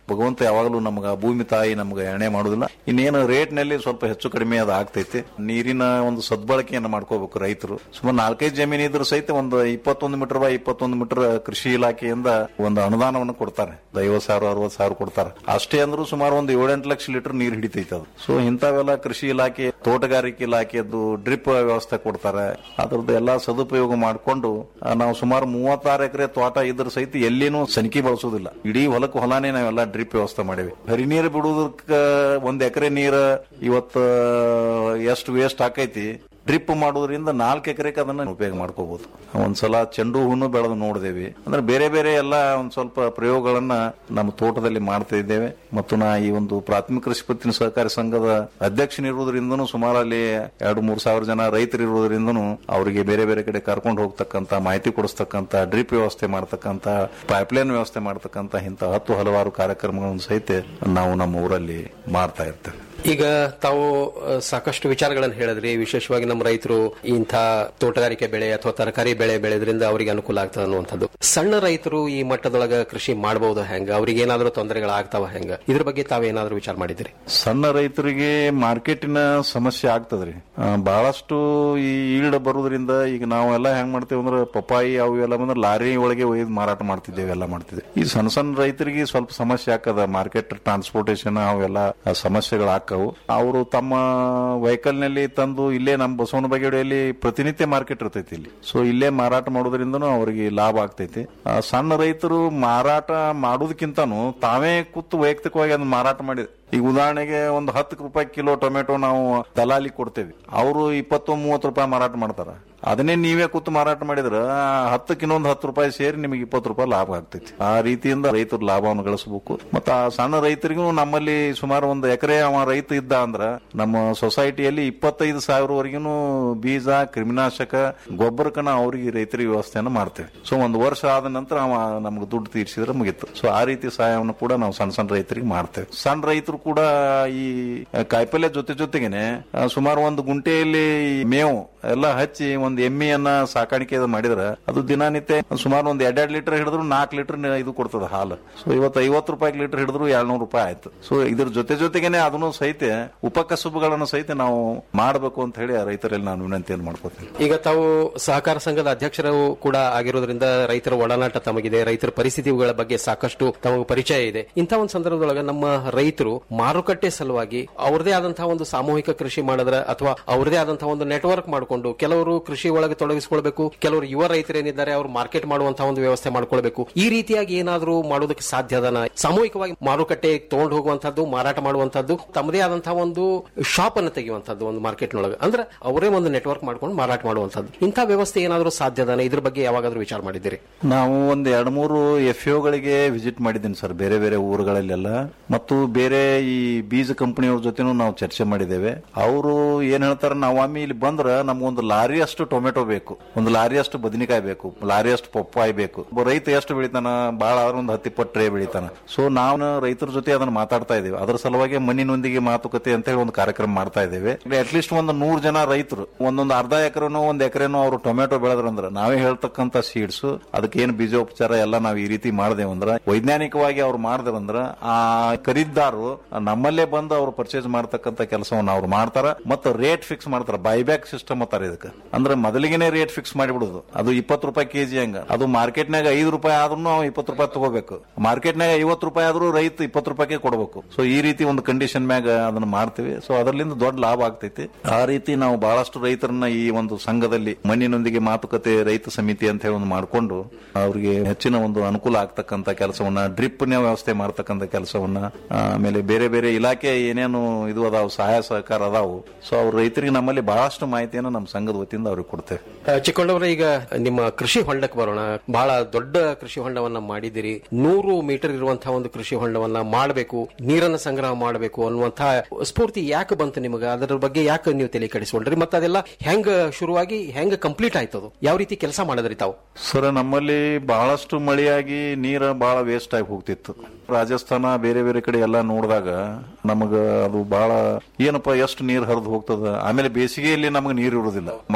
ಭಗವಂತ ಯಾವಾಗಲೂ ನಮ್ಗ ಭೂಮಿ ತಾಯಿ ನಮ್ಗೆ ಎಣೆ ಮಾಡುದಿಲ್ಲ ಇನ್ನೇನು ರೇಟ್ ನಲ್ಲಿ ಸ್ವಲ್ಪ ಹೆಚ್ಚು ಕಡಿಮೆ ಅದು ಆಗ್ತೈತಿ ನೀರಿನ ಒಂದು ಸದ್ಬಳಕೆಯನ್ನು ಮಾಡ್ಕೋಬೇಕು ರೈತರು ಸುಮಾರು ನಾಲ್ಕೈದು ಜಮೀನು ಇದ್ರು ಸಹಿತ ಒಂದು ಇಪ್ಪತ್ತೊಂದು ಮೀಟರ್ ಬೈ ಇಪ್ಪತ್ತೊಂದು ಮೀಟರ್ ಕೃಷಿ ಇಲಾಖೆಯಿಂದ ಒಂದು ಅನುದಾನವನ್ನು ಕೊಡ್ತಾರೆ ಒಂದು ಐವತ್ತು ಸಾವಿರ ಅರವತ್ತು ಸಾವಿರ ಕೊಡ್ತಾರೆ ಅಷ್ಟೇ ಅಂದ್ರೂ ಸುಮಾರು ಒಂದು ಏಳೆಂಟು ಲಕ್ಷ ಲೀಟರ್ ನೀರು ಹಿಡಿತೈತೆ ಅದು ಸೊ ಇಂಥವೆಲ್ಲ ಕೃಷಿ ಇಲಾಖೆ ತೋಟಗಾರಿಕೆ ಇಲಾಖೆದ್ದು ಡ್ರಿಪ್ ವ್ಯವಸ್ಥೆ ಕೊಡ್ತಾರೆ ಅದ್ರದ್ದು ಎಲ್ಲಾ ಸದುಪಯೋಗ ಮಾಡಿಕೊಂಡು ನಾವು ಸುಮಾರು ಮೂವತ್ತಾರು ಎಕರೆ ತೋಟ ಇದ್ರ ಸಹಿತ ಎಲ್ಲಿನೂ ಸನಿಕೆ ಬಳಸೋದಿಲ್ಲ ಇಡೀ ಹೊಲಕ್ಕೆ ಹೊಲಾನೇ ನಾವೆಲ್ಲ ಡ್ರಿಪ್ ವ್ಯವಸ್ಥೆ ಮಾಡೇವಿ ಹರಿ ನೀರು ಬಿಡುವುದಕ್ಕ ಒಂದ್ ಎಕರೆ ನೀರು ಇವತ್ತು ಎಷ್ಟು ವೇಸ್ಟ್ ಆಕೈತಿ ಡ್ರಿಪ್ ಮಾಡೋದ್ರಿಂದ ನಾಲ್ಕು ಎಕರೆಗೆ ಅದನ್ನ ಉಪಯೋಗ ಮಾಡ್ಕೋಬಹುದು ಒಂದ್ಸಲ ಚೆಂಡು ಹೂನು ಬೆಳೆದು ನೋಡಿದೇವಿ ಅಂದ್ರೆ ಬೇರೆ ಬೇರೆ ಎಲ್ಲ ಒಂದ್ ಸ್ವಲ್ಪ ಪ್ರಯೋಗಗಳನ್ನ ನಮ್ಮ ತೋಟದಲ್ಲಿ ಮಾಡ್ತಾ ಇದ್ದೇವೆ ಮತ್ತು ನಾ ಈ ಒಂದು ಪ್ರಾಥಮಿಕ ಕೃಷಿ ಪತ್ತಿನ ಸಹಕಾರಿ ಸಂಘದ ಅಧ್ಯಕ್ಷನಿರುವುದರಿಂದನೂ ಸುಮಾರು ಅಲ್ಲಿ ಎರಡು ಮೂರು ಸಾವಿರ ಜನ ರೈತರು ಇರುವುದರಿಂದನೂ ಅವರಿಗೆ ಬೇರೆ ಬೇರೆ ಕಡೆ ಕರ್ಕೊಂಡು ಹೋಗ್ತಕ್ಕಂತ ಮಾಹಿತಿ ಕೊಡಿಸ್ತಕ್ಕಂತ ಡ್ರಿಪ್ ವ್ಯವಸ್ಥೆ ಮಾಡ್ತಕ್ಕಂತ ಪೈಪ್ಲೈನ್ ವ್ಯವಸ್ಥೆ ಮಾಡ್ತಕ್ಕಂತ ಇಂಥ ಹತ್ತು ಹಲವಾರು ಕಾರ್ಯಕ್ರಮಗಳನ್ನು ಸಹಿತ ನಾವು ನಮ್ಮ ಊರಲ್ಲಿ ಮಾಡ್ತಾ ಇರ್ತೇವೆ ಈಗ ತಾವು ಅ, ಸಾಕಷ್ಟು ವಿಚಾರಗಳನ್ನು ಹೇಳಿದ್ರಿ ವಿಶೇಷವಾಗಿ ನಮ್ಮ ರೈತರು ಇಂಥ ತೋಟಗಾರಿಕೆ ಬೆಳೆ ಅಥವಾ ತರಕಾರಿ ಬೆಳೆ ಬೆಳೆದ್ರಿಂದ ಅವರಿಗೆ ಅನುಕೂಲ ಆಗ್ತದೆ ಅನ್ನುವಂಥದ್ದು ಸಣ್ಣ ರೈತರು ಈ ಮಟ್ಟದೊಳಗ ಕೃಷಿ ಮಾಡಬಹುದು ಹೆಂಗ ಅವ್ರಿಗೆ ಏನಾದರೂ ತೊಂದರೆಗಳಾಗ್ತಾವ ಹೆಂಗ ಇದ್ರ ಬಗ್ಗೆ ತಾವೇನಾದ್ರೂ ವಿಚಾರ ಮಾಡಿದಿರಿ ಸಣ್ಣ ರೈತರಿಗೆ ಮಾರ್ಕೆಟಿನ ಸಮಸ್ಯೆ ಆಗ್ತದ್ರಿ ಆ, ಬಹಳಷ್ಟು ಈ ಈಲ್ಡ್ ಬರುವುದರಿಂದ ಈಗ ನಾವೆಲ್ಲ ಹೆಂಗ್ ಮಾಡ್ತೇವೆ ಅಂದ್ರೆ ಪಪ್ಪಾಯಿ ಅವು ಎಲ್ಲ ಬಂದ್ರೆ ಲಾರಿ ಒಳಗೆ ಒಯ್ದು ಮಾರಾಟ ಮಾಡ್ತಿದ್ದೇವೆ ಎಲ್ಲ ಮಾಡ್ತಿದ್ದೇವೆ ಈ ಸಣ್ಣ ಸಣ್ಣ ರೈತರಿಗೆ ಸ್ವಲ್ಪ ಸಮಸ್ಯೆ ಆಗ್ತದ ಮಾರ್ಕೆಟ್ ಟ್ರಾನ್ಸ್ಪೋರ್ಟೇಷನ್ ಅವೆಲ್ಲ ಆ, ಸಮಸ್ಯೆಗಳು ಆಕ್ಕವು ಅವರು ತಮ್ಮ ವೆಹಿಕಲ್ ನಲ್ಲಿ ತಂದು ಇಲ್ಲೇ ನಮ್ಮ ಬಸವನ ಬಗೆಡಿಯಲ್ಲಿ ಪ್ರತಿನಿತ್ಯ ಮಾರ್ಕೆಟ್ ಇರ್ತೈತಿ ಇಲ್ಲಿ ಸೊ ಇಲ್ಲೇ ಮಾರಾಟ ಮಾಡೋದ್ರಿಂದನೂ ಅವರಿಗೆ ಲಾಭ ಆಗ್ತೈತಿ ಆ, ಸಣ್ಣ ರೈತರು ಮಾರಾಟ ಮಾಡೋದಕ್ಕಿಂತನೂ ತಾವೇ ಕೂತು ವೈಯಕ್ತಿಕವಾಗಿ ಅದನ್ನ ಮಾರಾಟ ಮಾಡಿ ಈಗ ಉದಾಹರಣೆಗೆ ಒಂದು ಹತ್ತು ರೂಪಾಯಿ ಕಿಲೋ ಟೊಮೆಟೊ ನಾವು ದಲಾಲಿ ಕೊಡ್ತೇವೆ ಅವರು ಇಪ್ಪತ್ತು ಮೂವತ್ತು ರೂಪಾಯಿ ಮಾರಾಟ ಮಾಡ್ತಾರ ಅದನ್ನೇ ನೀವೇ ಕೂತು ಮಾರಾಟ ಮಾಡಿದ್ರ ಹತ್ತಕ್ಕೆ ಇನ್ನೊಂದು ಹತ್ತು ರೂಪಾಯಿ ಸೇರಿ ನಿಮಗೆ ಇಪ್ಪತ್ತು ರೂಪಾಯಿ ಲಾಭ ಆಗ್ತೈತಿ ಆ ರೀತಿಯಿಂದ ರೈತರು ಲಾಭವನ್ನು ಗಳಿಸಬೇಕು ಮತ್ತು ಆ ಸಣ್ಣ ರೈತರಿಗೂ ನಮ್ಮಲ್ಲಿ ಸುಮಾರು ಒಂದು ಎಕರೆ ಅವ ರೈತ ಇದ್ದ ಅಂದ್ರ ನಮ್ಮ ಸೊಸೈಟಿಯಲ್ಲಿ ಇಪ್ಪತ್ತೈದು ಸಾವಿರವರೆಗೂ ಬೀಜ ಕ್ರಿಮಿನಾಶಕ ಗೊಬ್ಬರಕ್ಕನ ಅವರಿಗೆ ರೈತರಿಗೆ ವ್ಯವಸ್ಥೆಯನ್ನು ಮಾಡ್ತೇವೆ ಸೊ ಒಂದು ವರ್ಷ ಆದ ನಂತರ ಅವ ನಮ್ಗೆ ದುಡ್ಡು ತೀರಿಸಿದ್ರೆ ಮುಗೀತು ಸೊ ಆ ರೀತಿ ಸಹಾಯವನ್ನು ಕೂಡ ನಾವು ಸಣ್ಣ ಸಣ್ಣ ರೈತರಿಗೆ ಮಾಡ್ತೇವೆ ಸಣ್ಣ ರೈತರು ಕೂಡ ಈ ಕಾಯಿಪಲ್ಯ ಜೊತೆ ಜೊತೆಗೇನೆ ಆ, ಸುಮಾರು ಒಂದು ಗುಂಟೆಯಲ್ಲಿ ಮೇವು ಎಲ್ಲ ಹಚ್ಚಿ ಒಂದು ಎಮ್ಮೆಯನ್ನ ಸಾಕಾಣಿಕೆ ಅದು ಮಾಡಿದ್ರೆ ಅದು ದಿನನಿತ್ಯ ಸುಮಾರು ಒಂದು ಎರಡೆರಡು ಲೀಟರ್ ಹಿಡಿದ್ರು ನಾಲ್ಕು ಲೀಟರ್ ಇದು ಕೊಡ್ತದೆ ಹಾಲು ಸೊ ಇವತ್ತು ಐವತ್ತು ರೂಪಾಯಿ ಲೀಟರ್ ಹಿಡಿದ್ರು ಎರಡ್ನೂರು ರೂಪಾಯಿ ಆಯ್ತು ಸೊ ಇದ್ರ ಜೊತೆ ಜೊತೆಗೇನೆ ಅದನ್ನು ಸಹಿತ ಉಪಕಸಬುಗಳನ್ನು ಸಹಿತ ನಾವು ಮಾಡಬೇಕು ಅಂತ ಹೇಳಿ ಆ ರೈತರಲ್ಲಿ ನಾನು ವಿನಂತಿಯನ್ನು ಮಾಡ್ಕೋತೀನಿ ಈಗ ತಾವು ಸಹಕಾರ ಸಂಘದ ಅಧ್ಯಕ್ಷರು ಕೂಡ ಆಗಿರೋದ್ರಿಂದ ರೈತರ ಒಡನಾಟ ತಮಗಿದೆ ರೈತರ ಪರಿಸ್ಥಿತಿಗಳ ಬಗ್ಗೆ ಸಾಕಷ್ಟು ತಮಗೆ ಪರಿಚಯ ಇದೆ ಇಂಥ ಒಂದು ಸಂದರ್ಭದೊಳಗೆ ನಮ್ಮ ರೈತರು ಮಾರುಕಟ್ಟೆ ಸಲುವಾಗಿ ಅವ್ರದೇ ಆದಂತಹ ಒಂದು ಸಾಮೂಹಿಕ ಕೃಷಿ ಮಾಡಿದ್ರೆ ಅಥವಾ ಅವ್ರದೇ ಆದಂತಹ ಒಂದು ನೆಟ್ವರ್ಕ್ ಮಾಡಿಕೊಂಡು ಕೆಲವರು ಕೃಷಿ ಒಳಗೆ ತೊಡಗಿಸಿಕೊಳ್ಬೇಕು ಕೆಲವರು ಯುವ ರೈತರೇನಿದ್ದಾರೆ ಅವರು ಮಾರ್ಕೆಟ್ ಮಾಡುವಂತಹ ಒಂದು ವ್ಯವಸ್ಥೆ ಮಾಡ್ಕೊಳ್ಬೇಕು ಈ ರೀತಿಯಾಗಿ ಏನಾದರೂ ಮಾಡೋದಕ್ಕೆ ಸಾಧ್ಯ ಅದನ ಸಾಮೂಹಿಕವಾಗಿ ಮಾರುಕಟ್ಟೆ ತಗೊಂಡು ಹೋಗುವಂತದ್ದು ಮಾರಾಟ ಮಾಡುವಂತದ್ದು ತಮ್ಮದೇ ಆದಂತಹ ಒಂದು ಶಾಪ್ ಅನ್ನು ತೆಗೆಯುವಂತದ್ದು ಒಂದು ಮಾರ್ಕೆಟ್ನೊಳಗೆ ಅಂದ್ರೆ ಅವರೇ ಒಂದು ನೆಟ್ವರ್ಕ್ ಮಾಡ್ಕೊಂಡು ಮಾರಾಟ ಮಾಡುವಂತದ್ದು ಇಂಥ ವ್ಯವಸ್ಥೆ ಏನಾದರೂ ಸಾಧ್ಯ ಅದನ ಇದ್ರ ಬಗ್ಗೆ ಯಾವಾಗಾದ್ರೂ ವಿಚಾರ ಮಾಡಿದ್ದೀರಿ ನಾವು ಒಂದ್ ಎರಡ್ ಮೂರು ಎಫ್ ಗಳಿಗೆ ವಿಸಿಟ್ ಮಾಡಿದ್ದೀನಿ ಸರ್ ಬೇರೆ ಬೇರೆ ಊರುಗಳಲ್ಲೆಲ್ಲ ಮತ್ತು ಬೇರೆ ಈ ಬೀಜ ಕಂಪನಿಯವ್ರ ಜೊತೆನೂ ನಾವು ಚರ್ಚೆ ಮಾಡಿದ್ದೇವೆ ಅವರು ಏನ್ ಹೇಳ್ತಾರೆ ನಾವು ಒಮ್ಮೆ ಇಲ್ಲಿ ಬಂದ್ರ ನಮ್ಗೊಂದು ಲಾರಿ ಅಷ್ಟು ಟೊಮೆಟೊ ಬೇಕು ಒಂದು ಲಾರಿ ಅಷ್ಟು ಬದನೆಕಾಯಿ ಬೇಕು ಲಾರಿ ಅಷ್ಟು ಪಪ್ಪಾಯಿ ಬೇಕು ಒಬ್ಬ ರೈತ ಎಷ್ಟು ಬೆಳಿತಾನ ಬಹಳ ಆದ್ರೆ ಒಂದು ಹತ್ತಿಪ್ಪತ್ತು ಟ್ರೇ ಬೆಳಿತಾನ ಸೊ ನಾವು ರೈತರ ಜೊತೆ ಅದನ್ನ ಮಾತಾಡ್ತಾ ಇದ್ದೇವೆ ಅದರ ಸಲುವಾಗಿ ಮಣ್ಣಿನೊಂದಿಗೆ ಮಾತುಕತೆ ಅಂತ ಹೇಳಿ ಒಂದು ಕಾರ್ಯಕ್ರಮ ಮಾಡ್ತಾ ಇದ್ದೇವೆ ಅಟ್ಲೀಸ್ಟ್ ಒಂದು ನೂರು ಜನ ರೈತರು ಒಂದೊಂದು ಅರ್ಧ ಎಕರೆನೋ ಒಂದ್ ಎಕರೆನೋ ಅವರು ಟೊಮೆಟೊ ಬೆಳೆದ್ರಂದ್ರ ನಾವೇ ಹೇಳ್ತಕ್ಕಂತ ಸೀಡ್ಸ್ ಅದಕ್ಕೆ ಏನು ಬೀಜೋಪಚಾರ ಎಲ್ಲ ನಾವು ಈ ರೀತಿ ಮಾಡ್ದೇವಂದ್ರ ವೈಜ್ಞಾನಿಕವಾಗಿ ಅವ್ರು ಮಾಡಿದ್ರಂದ್ರ ಆ ಖರೀದಾರು ನಮ್ಮಲ್ಲೇ ಬಂದು ಅವ್ರು ಪರ್ಚೇಸ್ ಮಾಡ್ತಕ್ಕಂತ ಕೆಲಸವನ್ನು ಅವ್ರು ಮಾಡ್ತಾರ ಮತ್ತು ರೇಟ್ ಫಿಕ್ಸ್ ಮಾಡ್ತಾರ ಬೈಬ್ಯಾಕ್ ಸಿಸ್ಟಮ್ ಅಂತಾರ ಇದಕ್ಕೆ ಅಂದ್ರೆ ಮೊದಲಿಗೆನೆ ರೇಟ್ ಫಿಕ್ಸ್ ಮಾಡಿಬಿಡುದು ಅದು ಇಪ್ಪತ್ತು ರೂಪಾಯಿ ಕೆಜಿ ಹಂಗ ಅದು ಮಾರ್ಕೆಟ್ನಾಗ ಐದು ರೂಪಾಯಿ ಆದ್ರೂ ನಾವು ಇಪ್ಪತ್ತು ರೂಪಾಯಿ ತಗೋಬೇಕು ಮಾರ್ಕೆಟ್ನಾಗ ಐವತ್ತು ರೂಪಾಯಿ ಆದ್ರೂ ರೈತ ಇಪ್ಪತ್ತು ರೂಪಾಯಿಗೆ ಕೊಡಬೇಕು ಸೊ ಈ ರೀತಿ ಒಂದು ಕಂಡೀಷನ್ ಮ್ಯಾಗ ಅದನ್ನ ಮಾಡ್ತೀವಿ ಸೊ ಅದರಿಂದ ದೊಡ್ಡ ಲಾಭ ಆಗ್ತೈತಿ ಆ ರೀತಿ ನಾವು ಬಹಳಷ್ಟು ರೈತರನ್ನ ಈ ಒಂದು ಸಂಘದಲ್ಲಿ ಮಣ್ಣಿನೊಂದಿಗೆ ಮಾತುಕತೆ ರೈತ ಸಮಿತಿ ಅಂತ ಹೇಳಿ ಒಂದು ಮಾಡಿಕೊಂಡು ಅವರಿಗೆ ಹೆಚ್ಚಿನ ಒಂದು ಅನುಕೂಲ ಆಗ್ತಕ್ಕಂತ ಕೆಲಸವನ್ನ ಡ್ರಿಪ್ ನ ವ್ಯವಸ್ಥೆ ಮಾಡ್ತಕ್ಕಂತ ಕೆಲಸವನ್ನ ಆಮೇಲೆ ಬೇರೆ ಬೇರೆ ಇಲಾಖೆ ಏನೇನು ಇದು ಅದಾವು ಸಹಾಯ ಸಹಕಾರ ಅದಾವು ಸೊ ಅವ್ರ ರೈತರಿಗೆ ನಮ್ಮಲ್ಲಿ ಬಹಳಷ್ಟು ಮಾಹಿತಿಯನ್ನು ನಮ್ಮ ಸಂಘದ ವತಿಯಿಂದ ಅವ್ರಿಗೆ ಕೊಡ್ತೇವೆ ಆ, ಚಿಕ್ಕೊಂಡವರ ಈಗ ನಿಮ್ಮ ಕೃಷಿ ಹೊಂಡಕ್ಕೆ ಬರೋಣ ಬಹಳ ದೊಡ್ಡ ಕೃಷಿ ಹೊಂಡವನ್ನ ಮಾಡಿದಿರಿ ನೂರು ಮೀಟರ್ ಇರುವಂತಹ ಒಂದು ಕೃಷಿ ಹೊಂಡವನ್ನ ಮಾಡಬೇಕು ನೀರನ್ನ ಸಂಗ್ರಹ ಮಾಡಬೇಕು ಅನ್ನುವಂತಹ ಸ್ಫೂರ್ತಿ ಯಾಕೆ ಬಂತು ನಿಮಗೆ ಅದರ ಬಗ್ಗೆ ಯಾಕೆ ನೀವು ತಲೆ ಕೆಡಿಸ್ಕೊಂಡ್ರಿ ಮತ್ತೆ ಅದೆಲ್ಲ ಹೆಂಗ ಶುರುವಾಗಿ ಹೆಂಗ ಕಂಪ್ಲೀಟ್ ಆಯ್ತದು ಯಾವ ರೀತಿ ಕೆಲಸ ಮಾಡಿದ್ರಿ ತಾವು ಸರ್ ನಮ್ಮಲ್ಲಿ ಬಹಳಷ್ಟು ಮಳೆಯಾಗಿ ನೀರ ಬಹಳ ವೇಸ್ಟ್ ಆಗಿ ಹೋಗ್ತಿತ್ತು ರಾಜಸ್ಥಾನ ಬೇರೆ ಬೇರೆ ಕಡೆ ಎಲ್ಲ ನೋಡಿದಾಗ ನಮಗ ಅದು ಬಹಳ ಏನಪ್ಪ ಎಷ್ಟು ನೀರ್ ಹರಿದು ಹೋಗ್ತದ ಆಮೇಲೆ ಬೇಸಿಗೆಯಲ್ಲಿ ನಮಗೆ ನೀರು ಇರುವುದಿಲ್ಲ ಮಳೆಗಾಲದಲ್ಲಿ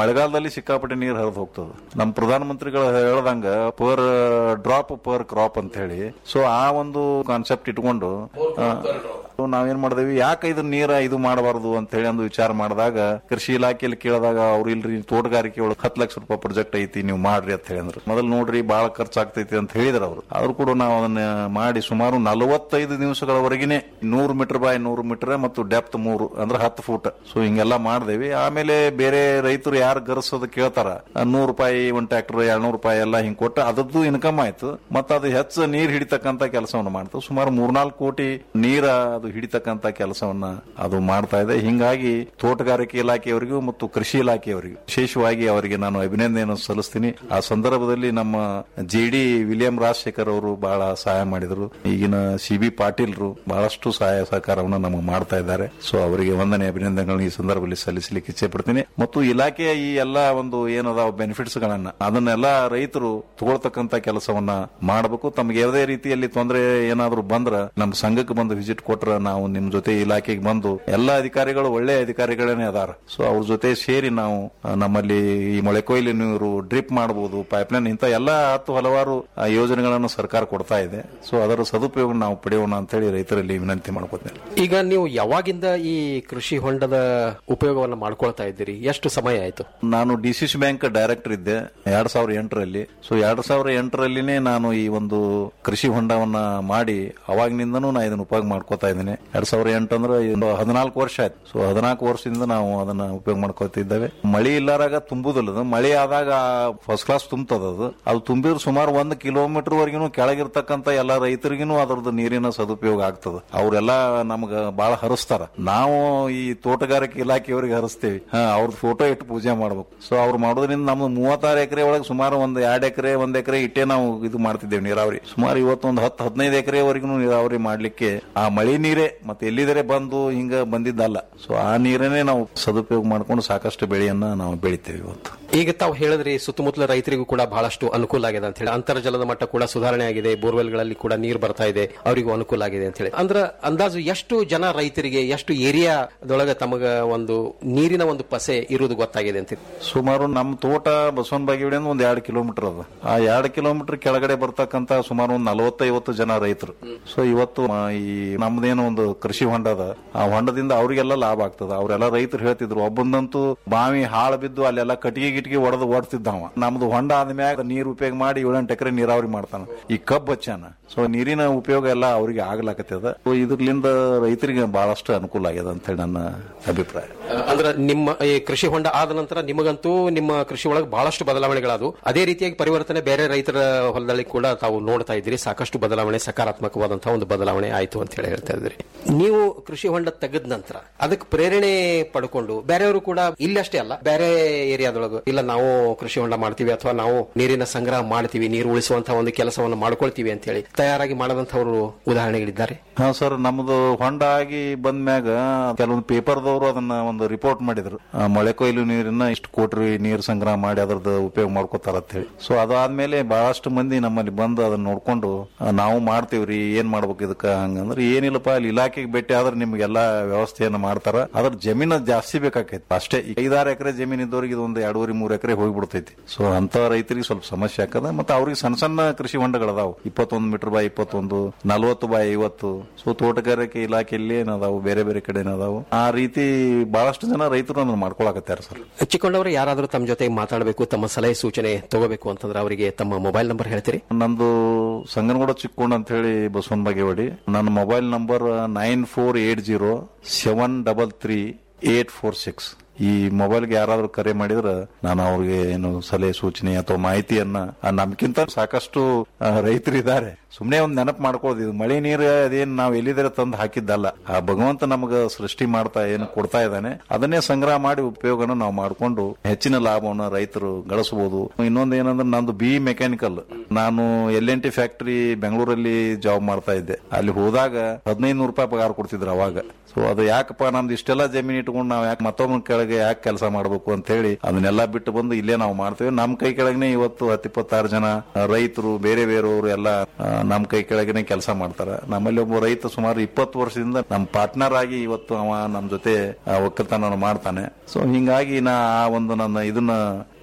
ಅಲ್ಲಿ ಸಿಕ್ಕಾಪಟ್ಟೆ ನೀರ್ ಹರಿದು ಹೋಗ್ತದ ನಮ್ಮ ಪ್ರಧಾನಮಂತ್ರಿಗಳು ಹೇಳ್ದಂಗ ಪರ್ ಡ್ರಾಪ್ ಪರ್ ಕ್ರಾಪ್ ಅಂತ ಹೇಳಿ ಸೊ ಆ ಒಂದು ಕಾನ್ಸೆಪ್ಟ್ ಇಟ್ಕೊಂಡು ಆ, ನಾವೇನ್ ಮಾಡಿದೇವಿ ಯಾಕೆ ಇದು ನೀರ ಇದು ಮಾಡಬಾರದು ಅಂತ ಹೇಳಿ ಒಂದು ವಿಚಾರ ಮಾಡಿದಾಗ ಕೃಷಿ ಇಲಾಖೆಯಲ್ಲಿ ಕೇಳಿದಾಗ ಅವ್ರು ಇಲ್ರಿ ತೋಟಗಾರಿಕೆ ಒಳಗೆ ಹತ್ತು ಲಕ್ಷ ರೂಪಾಯಿ ಪ್ರಾಜೆಕ್ಟ್ ಐತಿ ನೀವು ಮಾಡ್ರಿ ಅಂತ ಹೇಳಿದ್ರು ಮೊದಲು ನೋಡ್ರಿ ಬಹಳ ಖರ್ಚಾಗ್ತೈತಿ ಅಂತ ಹೇಳಿದ್ರು ಅವರು ಆದ್ರೂ ಕೂಡ ನಾವು ಅದನ್ನ ಮಾಡಿ ಸುಮಾರು ನಲವತ್ತೈದು ದಿವಸಗಳವರೆಗಿನೇ ನೂರು ಮೀಟರ್ ಬಾಯ್ ನೂರು ಮೀಟರ್ ಮತ್ತು ಡೆಪ್ತ್ ಮೂರು ಅಂದ್ರೆ ಹತ್ತು ಫೂಟ್ ಸೊ ಹಿಂಗೆಲ್ಲ ಮಾಡ್ದೇವಿ ಆಮೇಲೆ ಬೇರೆ ರೈತರು ಯಾರು ಗರ್ಸೋದು ಕೇಳ್ತಾರ ನೂರು ರೂಪಾಯಿ ಒಂದ್ ಟ್ರ್ಯಾಕ್ಟರ್ ಎರಡ್ನೂರು ರೂಪಾಯಿ ಎಲ್ಲ ಹಿಂಗ್ ಕೊಟ್ಟು ಅದದ್ದು ಇನ್ಕಮ್ ಆಯ್ತು ಮತ್ತೆ ಅದು ಹೆಚ್ಚು ನೀರ್ ಹಿಡಿತಕ್ಕಂತ ಕೆಲಸವನ್ನು ಮಾಡ್ತು ಸುಮಾರು ಮೂರ್ನಾಲ್ಕು ಕೋಟಿ ನೀರ ಅದು ಹಿಡಿತಕ್ಕಂತ ಕೆಲಸವನ್ನ ಅದು ಮಾಡ್ತಾ ಇದೆ ಹಿಂಗಾಗಿ ತೋಟಗಾರಿಕೆ ಇಲಾಖೆಯವರಿಗೂ ಮತ್ತು ಕೃಷಿ ಇಲಾಖೆಯವರಿಗೂ ವಿಶೇಷವಾಗಿ ಅವರಿಗೆ ನಾನು ಅಭಿನಂದನೆಯನ್ನು ಸಲ್ಲಿಸ್ತೀನಿ ಆ ಸಂದರ್ಭದಲ್ಲಿ ನಮ್ಮ ಜೆ ಡಿ ವಿಲಿಯಂ ರಾಜಶೇಖರ್ ಅವರು ಬಹಳ ಸಹಾಯ ಮಾಡಿದರು ಈಗಿನ ಸಿ ಬಿ ಪಾಟೀಲ್ರು ಬಹಳಷ್ಟು ಸಹಾಯ ಸಹಕಾರವನ್ನು ನಮಗೆ ಮಾಡ್ತಾ ಇದ್ದಾರೆ ಸೊ ಅವರಿಗೆ ವಂದನೆ ಅಭಿನಂದನೆಗಳನ್ನು ಈ ಸಂದರ್ಭದಲ್ಲಿ ಸಲ್ಲಿಸಲಿಕ್ಕೆ ಇಚ್ಛೆ ಪಡ್ತೀನಿ ಮತ್ತು ಇಲಾಖೆಯ ಈ ಎಲ್ಲ ಒಂದು ಏನದಾವ ಬೆನಿಫಿಟ್ಸ್ ಗಳನ್ನ ಅದನ್ನೆಲ್ಲ ರೈತರು ತಗೊಳ್ತಕ್ಕಂತ ಕೆಲಸವನ್ನ ಮಾಡಬೇಕು ತಮ್ಗೆ ಯಾವುದೇ ರೀತಿಯಲ್ಲಿ ತೊಂದರೆ ಏನಾದ್ರು ಬಂದ್ರ ನಮ್ಮ ಸಂಘಕ್ಕೆ ಬಂದು ವಿಸಿಟ್ ಕೊಟ್ರ ನಾವು ನಿಮ್ ಜೊತೆ ಇಲಾಖೆಗೆ ಬಂದು ಎಲ್ಲ ಅಧಿಕಾರಿಗಳು ಒಳ್ಳೆ ಅಧಿಕಾರಿಗಳೇ ಅದಾರ ಸೊ ಅವ್ರ ಜೊತೆ ಸೇರಿ ನಾವು ಆ, ನಮ್ಮಲ್ಲಿ ಈ ಮೊಳೆ ಕೊಯ್ಲು ನೀರು ಡ್ರಿಪ್ ಮಾಡಬಹುದು ಪೈಪ್ಲೈನ್ ಇಂತ ಎಲ್ಲ ಹತ್ತು ಹಲವಾರು ಆ, ಯೋಜನೆಗಳನ್ನು ಸರ್ಕಾರ ಕೊಡ್ತಾ ಇದೆ ಸೊ ಅದರ ಸದುಪಯೋಗ ನಾವು ಪಡೆಯೋಣ ಅಂತ ಹೇಳಿ ರೈತರಲ್ಲಿ ವಿನಂತಿ ಮಾಡ್ಕೊತೇನೆ ಈಗ ನೀವು ಯಾವಾಗಿಂದ ಈ ಕೃಷಿ ಹೊಂಡದ ಉಪಯೋಗವನ್ನು ಮಾಡ್ಕೊಳ್ತಾ ಇದ್ದೀರಿ ಎಷ್ಟು ಸಮಯ ಆಯ್ತು ನಾನು ಡಿಸಿಸಿ ಬ್ಯಾಂಕ್ ಡೈರೆಕ್ಟರ್ ಇದ್ದೆ ಎರಡ್ ಸಾವಿರದ ಎಂಟರಲ್ಲಿ ಸೊ ಎರಡ್ ಸಾವಿರದ ಎಂಟರಲ್ಲಿನೇ ನಾನು ಈ ಒಂದು ಕೃಷಿ ಹೊಂಡವನ್ನ ಮಾಡಿ ಅವಾಗಿನಿಂದನೂ ನಾ ಇದನ್ನ ಉಪಯೋಗ ಮಾಡ್ಕೋತಾ ಇದ್ದೇನೆ ಎರಡ್ ಸಾವಿರದ ಎಂಟು ಅಂದ್ರೆ ಒಂದು ಹದಿನಾಲ್ಕು ವರ್ಷ ಆಯ್ತು ಸೊ ಹದಿನಾಲ್ಕು ವರ್ಷದಿಂದ ನಾವು ಅದನ್ನ ಉಪಯೋಗ ಮಾಡ್ಕೋತಿದ್ದೇವೆ ಮಳಿ ಇಲ್ಲಾರಾಗ ತುಂಬುದಿಲ್ಲ ಅದು. ಮಳಿ ಆದಾಗ ಫಸ್ಟ್ ಕ್ಲಾಸ್ ತುಂಬತದ ಅದು ಅದು ತುಂಬಿದ್ರೆ ಸುಮಾರು ಒಂದು ಕಿಲೋಮೀಟರ್ ವರೆಗೂ ಕೆಳಗಿರ್ತಕ್ಕಂತ ಎಲ್ಲ ರೈತರಿಗೂ ಅದರದ್ದು ನೀರಿನ ಸದುಪಯೋಗ ಆಗ್ತದ ಅವರೆಲ್ಲ ನಮ್ಗ ಬಹಳ ಹರಿಸ್ತಾರ ನಾವು ಈ ತೋಟಗಾರಿಕೆ ಇಲಾಖೆಯವರಿಗೆ ಹರಿಸ್ತೇವೆ ಹಾ ಅವ್ರದ್ದು ಫೋಟೋ ಇಟ್ಟು ಪೂಜೆ ಮಾಡ್ಬೇಕು ಸೊ ಅವ್ರು ಮಾಡೋದ್ರಿಂದ ನಮ್ದು ಮೂವತ್ತಾರು ಎಕರೆ ಒಳಗೆ ಸುಮಾರು ಒಂದು ಎರಡ್ ಎಕರೆ ಒಂದ್ ಎಕರೆ ಇಟ್ಟೆ ನಾವು ಇದು ಮಾಡ್ತಿದ್ದೇವೆ ನೀರಾವರಿ ಸುಮಾರು ಇವತ್ತೊಂದು ಹತ್ತು ಹದಿನೈದು ಎಕರೆವರೆಗೂ ನೀರಾವರಿ ಮಾಡ್ಲಿಕ್ಕೆ ಆ ಮಳಿ ನೀರೇ ಮತ್ತೆ ಎಲ್ಲಿದರೆ ಬಂದು ಹಿಂಗ ಬಂದಿದ್ದಲ್ಲ ಸೊ ಆ ನೀರನ್ನೇ ನಾವು ಸದುಪಯೋಗ ಮಾಡ್ಕೊಂಡು ಸಾಕಷ್ಟು ಬೆಳೆಯನ್ನ ನಾವು ಬೆಳಿತೇವೆ ಇವತ್ತು ಈಗ ತಾವು ಹೇಳಿದ್ರಿ ಸುತ್ತಮುತ್ತಲ ರೈತರಿಗೂ ಕೂಡ ಬಹಳಷ್ಟು ಅನುಕೂಲ ಆಗಿದೆ ಅಂತ ಹೇಳಿ ಅಂತರ್ಜಲದ ಮಟ್ಟ ಕೂಡ ಸುಧಾರಣೆ ಆಗಿದೆ ಬೋರ್ವೆಲ್ಗಳಲ್ಲಿ ಕೂಡ ನೀರು ಬರ್ತಾ ಇದೆ ಅವರಿಗೂ ಅನುಕೂಲ ಆಗಿದೆ ಅಂತ ಹೇಳಿ ಅಂದ್ರೆ ಅಂದಾಜು ಎಷ್ಟು ಜನ ರೈತರಿಗೆ ಎಷ್ಟು ಏರಿಯಾದೊಳಗೆ ತಮಗ ಒಂದು ನೀರಿನ ಒಂದು ಪಸೆ ಇರುವುದು ಗೊತ್ತಾಗಿದೆ ಅಂತ ಸುಮಾರು ನಮ್ಮ ತೋಟ ಬಸವನ ಬಾಗೇವಾಡಿಯಿಂದ ಒಂದ್ ಎರಡು ಕಿಲೋಮೀಟರ್ ಅದ ಆ ಎರಡು ಕಿಲೋಮೀಟರ್ ಕೆಳಗಡೆ ಬರ್ತಕ್ಕಂತ ಸುಮಾರು ಒಂದು ನಲವತ್ತೈವತ್ತು ಜನ ರೈತರು ಸೊ ಇವತ್ತು ಆ, ಈ ನಮ್ದೇನೋ ಒಂದು ಕೃಷಿ ಹೊಂಡ ಅದ ಆ ಹೊಂಡದಿಂದ ಅವ್ರಿಗೆಲ್ಲ ಲಾಭ ಆಗ್ತದ ಅವರೆಲ್ಲ ರೈತರು ಹೇಳ್ತಿದ್ರು ಒಬ್ಬಂದಂತೂ ಬಾವಿ ಹಾಳು ಬಿದ್ದು ಅಲ್ಲೆಲ್ಲ ಕಟ್ಟಿಗೆ ಗಿಟ್ಟಿಗೆ ಒಡೆದು ಓಡ್ತಿದ್ದವ ನಮ್ದು ಹೊಂಡ ಆದ್ಮ್ಯಾಗ ನೀರು ಉಪಯೋಗ ಮಾಡಿ ಏಳೆಂಟು ಎಕರೆ ನೀರಾವರಿ ಮಾಡ್ತಾನ ಈ ಕಬ್ಬು ಹಚ್ಚಾನ ಸೊ ನೀರಿನ ಉಪಯೋಗ ಎಲ್ಲ ಅವ್ರಿಗೆ ಆಗ್ಲಾಕತ್ತದ ಸೊ ಇದ್ರಲಿಂದ ರೈತರಿಗೆ ಬಹಳಷ್ಟು ಅನುಕೂಲ ಆಗ್ಯದ ಅಂತ ಹೇಳಿ ನನ್ನ ಅಭಿಪ್ರಾಯ ಅಂದ್ರೆ ನಿಮ್ಮ ಈ ಕೃಷಿ ಹೊಂಡ ಆದ ನಂತರ ನಿಮಗಂತೂ ನಿಮ್ಮ ಕೃಷಿ ಒಳಗೆ ಬಹಳಷ್ಟು ಬದಲಾವಣೆಗಳಾದವು ಅದೇ ರೀತಿಯಾಗಿ ಪರಿವರ್ತನೆ ಬೇರೆ ರೈತರ ಹೊಲದಲ್ಲಿ ಕೂಡ ತಾವು ನೋಡ್ತಾ ಇದ್ದೀರಿ ಸಾಕಷ್ಟು ಬದಲಾವಣೆ ಸಕಾರಾತ್ಮಕವಾದಂತಹ ಒಂದು ಬದಲಾವಣೆ ಆಯ್ತು ಅಂತ ಹೇಳಿ ಹೇಳ್ತಾ ಇದ್ರಿ ನೀವು ಕೃಷಿ ಹೊಂಡ ತೆಗೆದ ನಂತರ ಅದಕ್ಕೆ ಪ್ರೇರಣೆ ಪಡ್ಕೊಂಡು ಬೇರೆಯವರು ಕೂಡ ಇಲ್ಲಷ್ಟೇ ಅಲ್ಲ ಬೇರೆ ಏರಿಯಾದೊಳಗೆ ಇಲ್ಲ ನಾವು ಕೃಷಿ ಹೊಂಡ ಮಾಡ್ತೀವಿ ಅಥವಾ ನಾವು ನೀರಿನ ಸಂಗ್ರಹ ಮಾಡ್ತೀವಿ ನೀರು ಉಳಿಸುವಂತಹ ಒಂದು ಕೆಲಸವನ್ನು ಮಾಡ್ಕೊಳ್ತೀವಿ ಅಂತ ಹೇಳಿ ತಯಾರಾಗಿ ಮಾಡದಂತವರು ಉದಾಹರಣೆಗಳಿದ್ದಾರೆ ಹಾ ಸರ್ ನಮ್ದು ಹೊಂಡ ಆಗಿ ಬಂದ್ಮ್ಯಾಗ ಕೆಲವೊಂದು ಪೇಪರ್ದವರು ಅದನ್ನ ಒಂದು ರಿಪೋರ್ಟ್ ಮಾಡಿದ್ರು ಆ, ಮಳೆ ಕೊಯ್ಲು ನೀರನ್ನ ಇಷ್ಟು ಕೋಟಿ ನೀರು ಸಂಗ್ರಹ ಮಾಡಿ ಅದ್ರದ್ದು ಉಪಯೋಗ ಮಾಡ್ಕೋತಾರ ಅಂತ ಹೇಳಿ ಸೊ ಅದಾದ್ಮೇಲೆ ಬಹಳಷ್ಟು ಮಂದಿ ನಮ್ಮಲ್ಲಿ ಬಂದು ಅದನ್ನ ನೋಡ್ಕೊಂಡು ಆ, ನಾವು ಮಾಡ್ತೀವ್ರಿ ಏನ್ ಮಾಡ್ಬೇಕು ಇದಕ್ಕ ಹಂಗಂದ್ರೆ ಏನಿಲ್ಲಪ್ಪ ಅಲ್ಲಿ ಇಲಾಖೆಗೆ ಭೇಟಿ ಆದ್ರೆ ನಿಮ್ಗೆಲ್ಲ ವ್ಯವಸ್ಥೆಯನ್ನ ಮಾಡ್ತಾರ ಅದ್ರ ಜಮೀನ ಜಾಸ್ತಿ ಬೇಕಾಕೈತಿ ಅಷ್ಟೇ ಈಗ ಐದಾರು ಎಕರೆ ಜಮೀನ್ ಇದ್ದವ್ರಿಗೆ ಇದೊಂದು ಎರಡೂವರೆ ಮೂರು ಎಕರೆ ಹೋಗ್ಬಿಡ್ತೈತಿ ಸೊ ಅಂತ ರೈತರಿಗೆ ಸ್ವಲ್ಪ ಸಮಸ್ಯೆ ಆಕದ ಮತ್ತೆ ಅವ್ರಿಗೆ ಸಣ್ಣ ಸಣ್ಣ ಕೃಷಿ ಹೊಂಡಗಳದಾವು ಇಪ್ಪತ್ತೊಂದು ಮೀಟರ್ ಬಾಯ್ ಇಪ್ಪತ್ತೊಂದು ನಲವತ್ತು ಬಾಯ್ ಐವತ್ತು ಸೊ ತೋಟಗಾರಿಕೆ ಇಲಾಖೆಯಲ್ಲಿ ಏನದಾವು ಬೇರೆ ಬೇರೆ ಕಡೆ ಏನದಾವು ಆ ರೀತಿ ಬಹಳಷ್ಟು ಜನ ರೈತರು ಅದನ್ನ ಮಾಡ್ಕೊಳಕತ್ತಾರೆ ಸರ್ ಚಿಕ್ಕೊಂಡವರು ಯಾರಾದರೂ ತಮ್ಮ ಜೊತೆ ಮಾತಾಡಬೇಕು ತಮ್ಮ ಸಲಹೆ ಸೂಚನೆ ತಗೋಬೇಕು ಅಂತಂದ್ರೆ ಅವರಿಗೆ ತಮ್ಮ ಮೊಬೈಲ್ ನಂಬರ್ ಹೇಳ್ತೀರಿ ನಂದು ಸಂಗನಗೂಡ ಚಿಕ್ಕೋಣ ಅಂತ ಹೇಳಿ ಬಸವನ ಬಾಗೇವಾಡಿ ನನ್ನ mobile number nine four eight zero seven double three eight four six ಈ ಮೊಬೈಲ್ಗೆ ಯಾರಾದ್ರೂ ಕರೆ ಮಾಡಿದ್ರೆ ನಾನು ಅವ್ರಿಗೆ ಏನು ಸಲಹೆ ಸೂಚನೆ ಅಥವಾ ಮಾಹಿತಿಯನ್ನ ಆ, ನಮ್ಗಿಂತ ಸಾಕಷ್ಟು ಆ, ರೈತರಿದ್ದಾರೆ ಸುಮ್ನೆ ಒಂದ್ ನೆನಪು ಮಾಡ್ಕೊಳ್ಳೋದು ಇದು ಮಳೆ ನೀರು ಅದೇನ್ ನಾವ್ ಎಲ್ಲಿದ್ರೆ ತಂದು ಹಾಕಿದ್ದಲ್ಲ ಆ ಭಗವಂತ ನಮಗ ಸೃಷ್ಟಿ ಮಾಡ್ತಾ ಏನು ಕೊಡ್ತಾ ಇದ್ದಾನೆ ಅದನ್ನೇ ಸಂಗ್ರಹ ಮಾಡಿ ಉಪಯೋಗನ ನಾವು ಮಾಡ್ಕೊಂಡು ಹೆಚ್ಚಿನ ಲಾಭವನ್ನ ರೈತರು ಗಳಿಸಬಹುದು ಇನ್ನೊಂದು ಏನಂದ್ರೆ ನಂದು ಬಿ ಮೆಕ್ಯಾನಿಕಲ್ ನಾನು ಎಲ್ ಎನ್ ಟಿ ಫ್ಯಾಕ್ಟರಿ ಬೆಂಗಳೂರಲ್ಲಿ ಜಾಬ್ ಮಾಡ್ತಾ ಇದ್ದೆ ಅಲ್ಲಿ ಹೋದಾಗ ಹದಿನೈದು ನೂರು ರೂಪಾಯಿ ಪಗಾರ ಕೊಡ್ತಿದ್ರು ಅವಾಗ ಸೊ ಅದು ಯಾಕಪ್ಪ ನಮ್ದು ಇಷ್ಟೆಲ್ಲ ಜಮೀನು ಇಟ್ಕೊಂಡು ನಾವು ಯಾಕೆ ಮತ್ತೊಬ್ಬನ ಕೆಳಗೆ ಯಾಕೆ ಕೆಲಸ ಮಾಡಬೇಕು ಅಂತ ಹೇಳಿ ಅದನ್ನೆಲ್ಲ ಬಿಟ್ಟು ಬಂದು ಇಲ್ಲೇ ನಾವು ಮಾಡ್ತೇವೆ ನಮ್ಮ ಕೈ ಕೆಳಗನೆ ಇವತ್ತು ಹತ್ತಿಪ್ಪತ್ತಾರು ಜನ ರೈತರು ಬೇರೆ ಬೇರೆಯವರು ಎಲ್ಲ ಆ, ನಮ್ಮ ಕೈ ಕೆಳಗನೆ ಕೆಲಸ ಮಾಡ್ತಾರ ನಮ್ಮಲ್ಲಿ ಒಬ್ಬ ರೈತ ಸುಮಾರು ಇಪ್ಪತ್ತು ವರ್ಷದಿಂದ ನಮ್ಮ ಪಾರ್ಟ್ನರ್ ಆಗಿ ಇವತ್ತು ಅವ ನಮ್ಮ ಜೊತೆ ಆ, ಒಕ್ಕಲ್ತನ ಮಾಡ್ತಾನೆ ಸೊ ಹಿಂಗಾಗಿ ನಾ ಆ ಒಂದು ನನ್ನ ಇದನ್ನ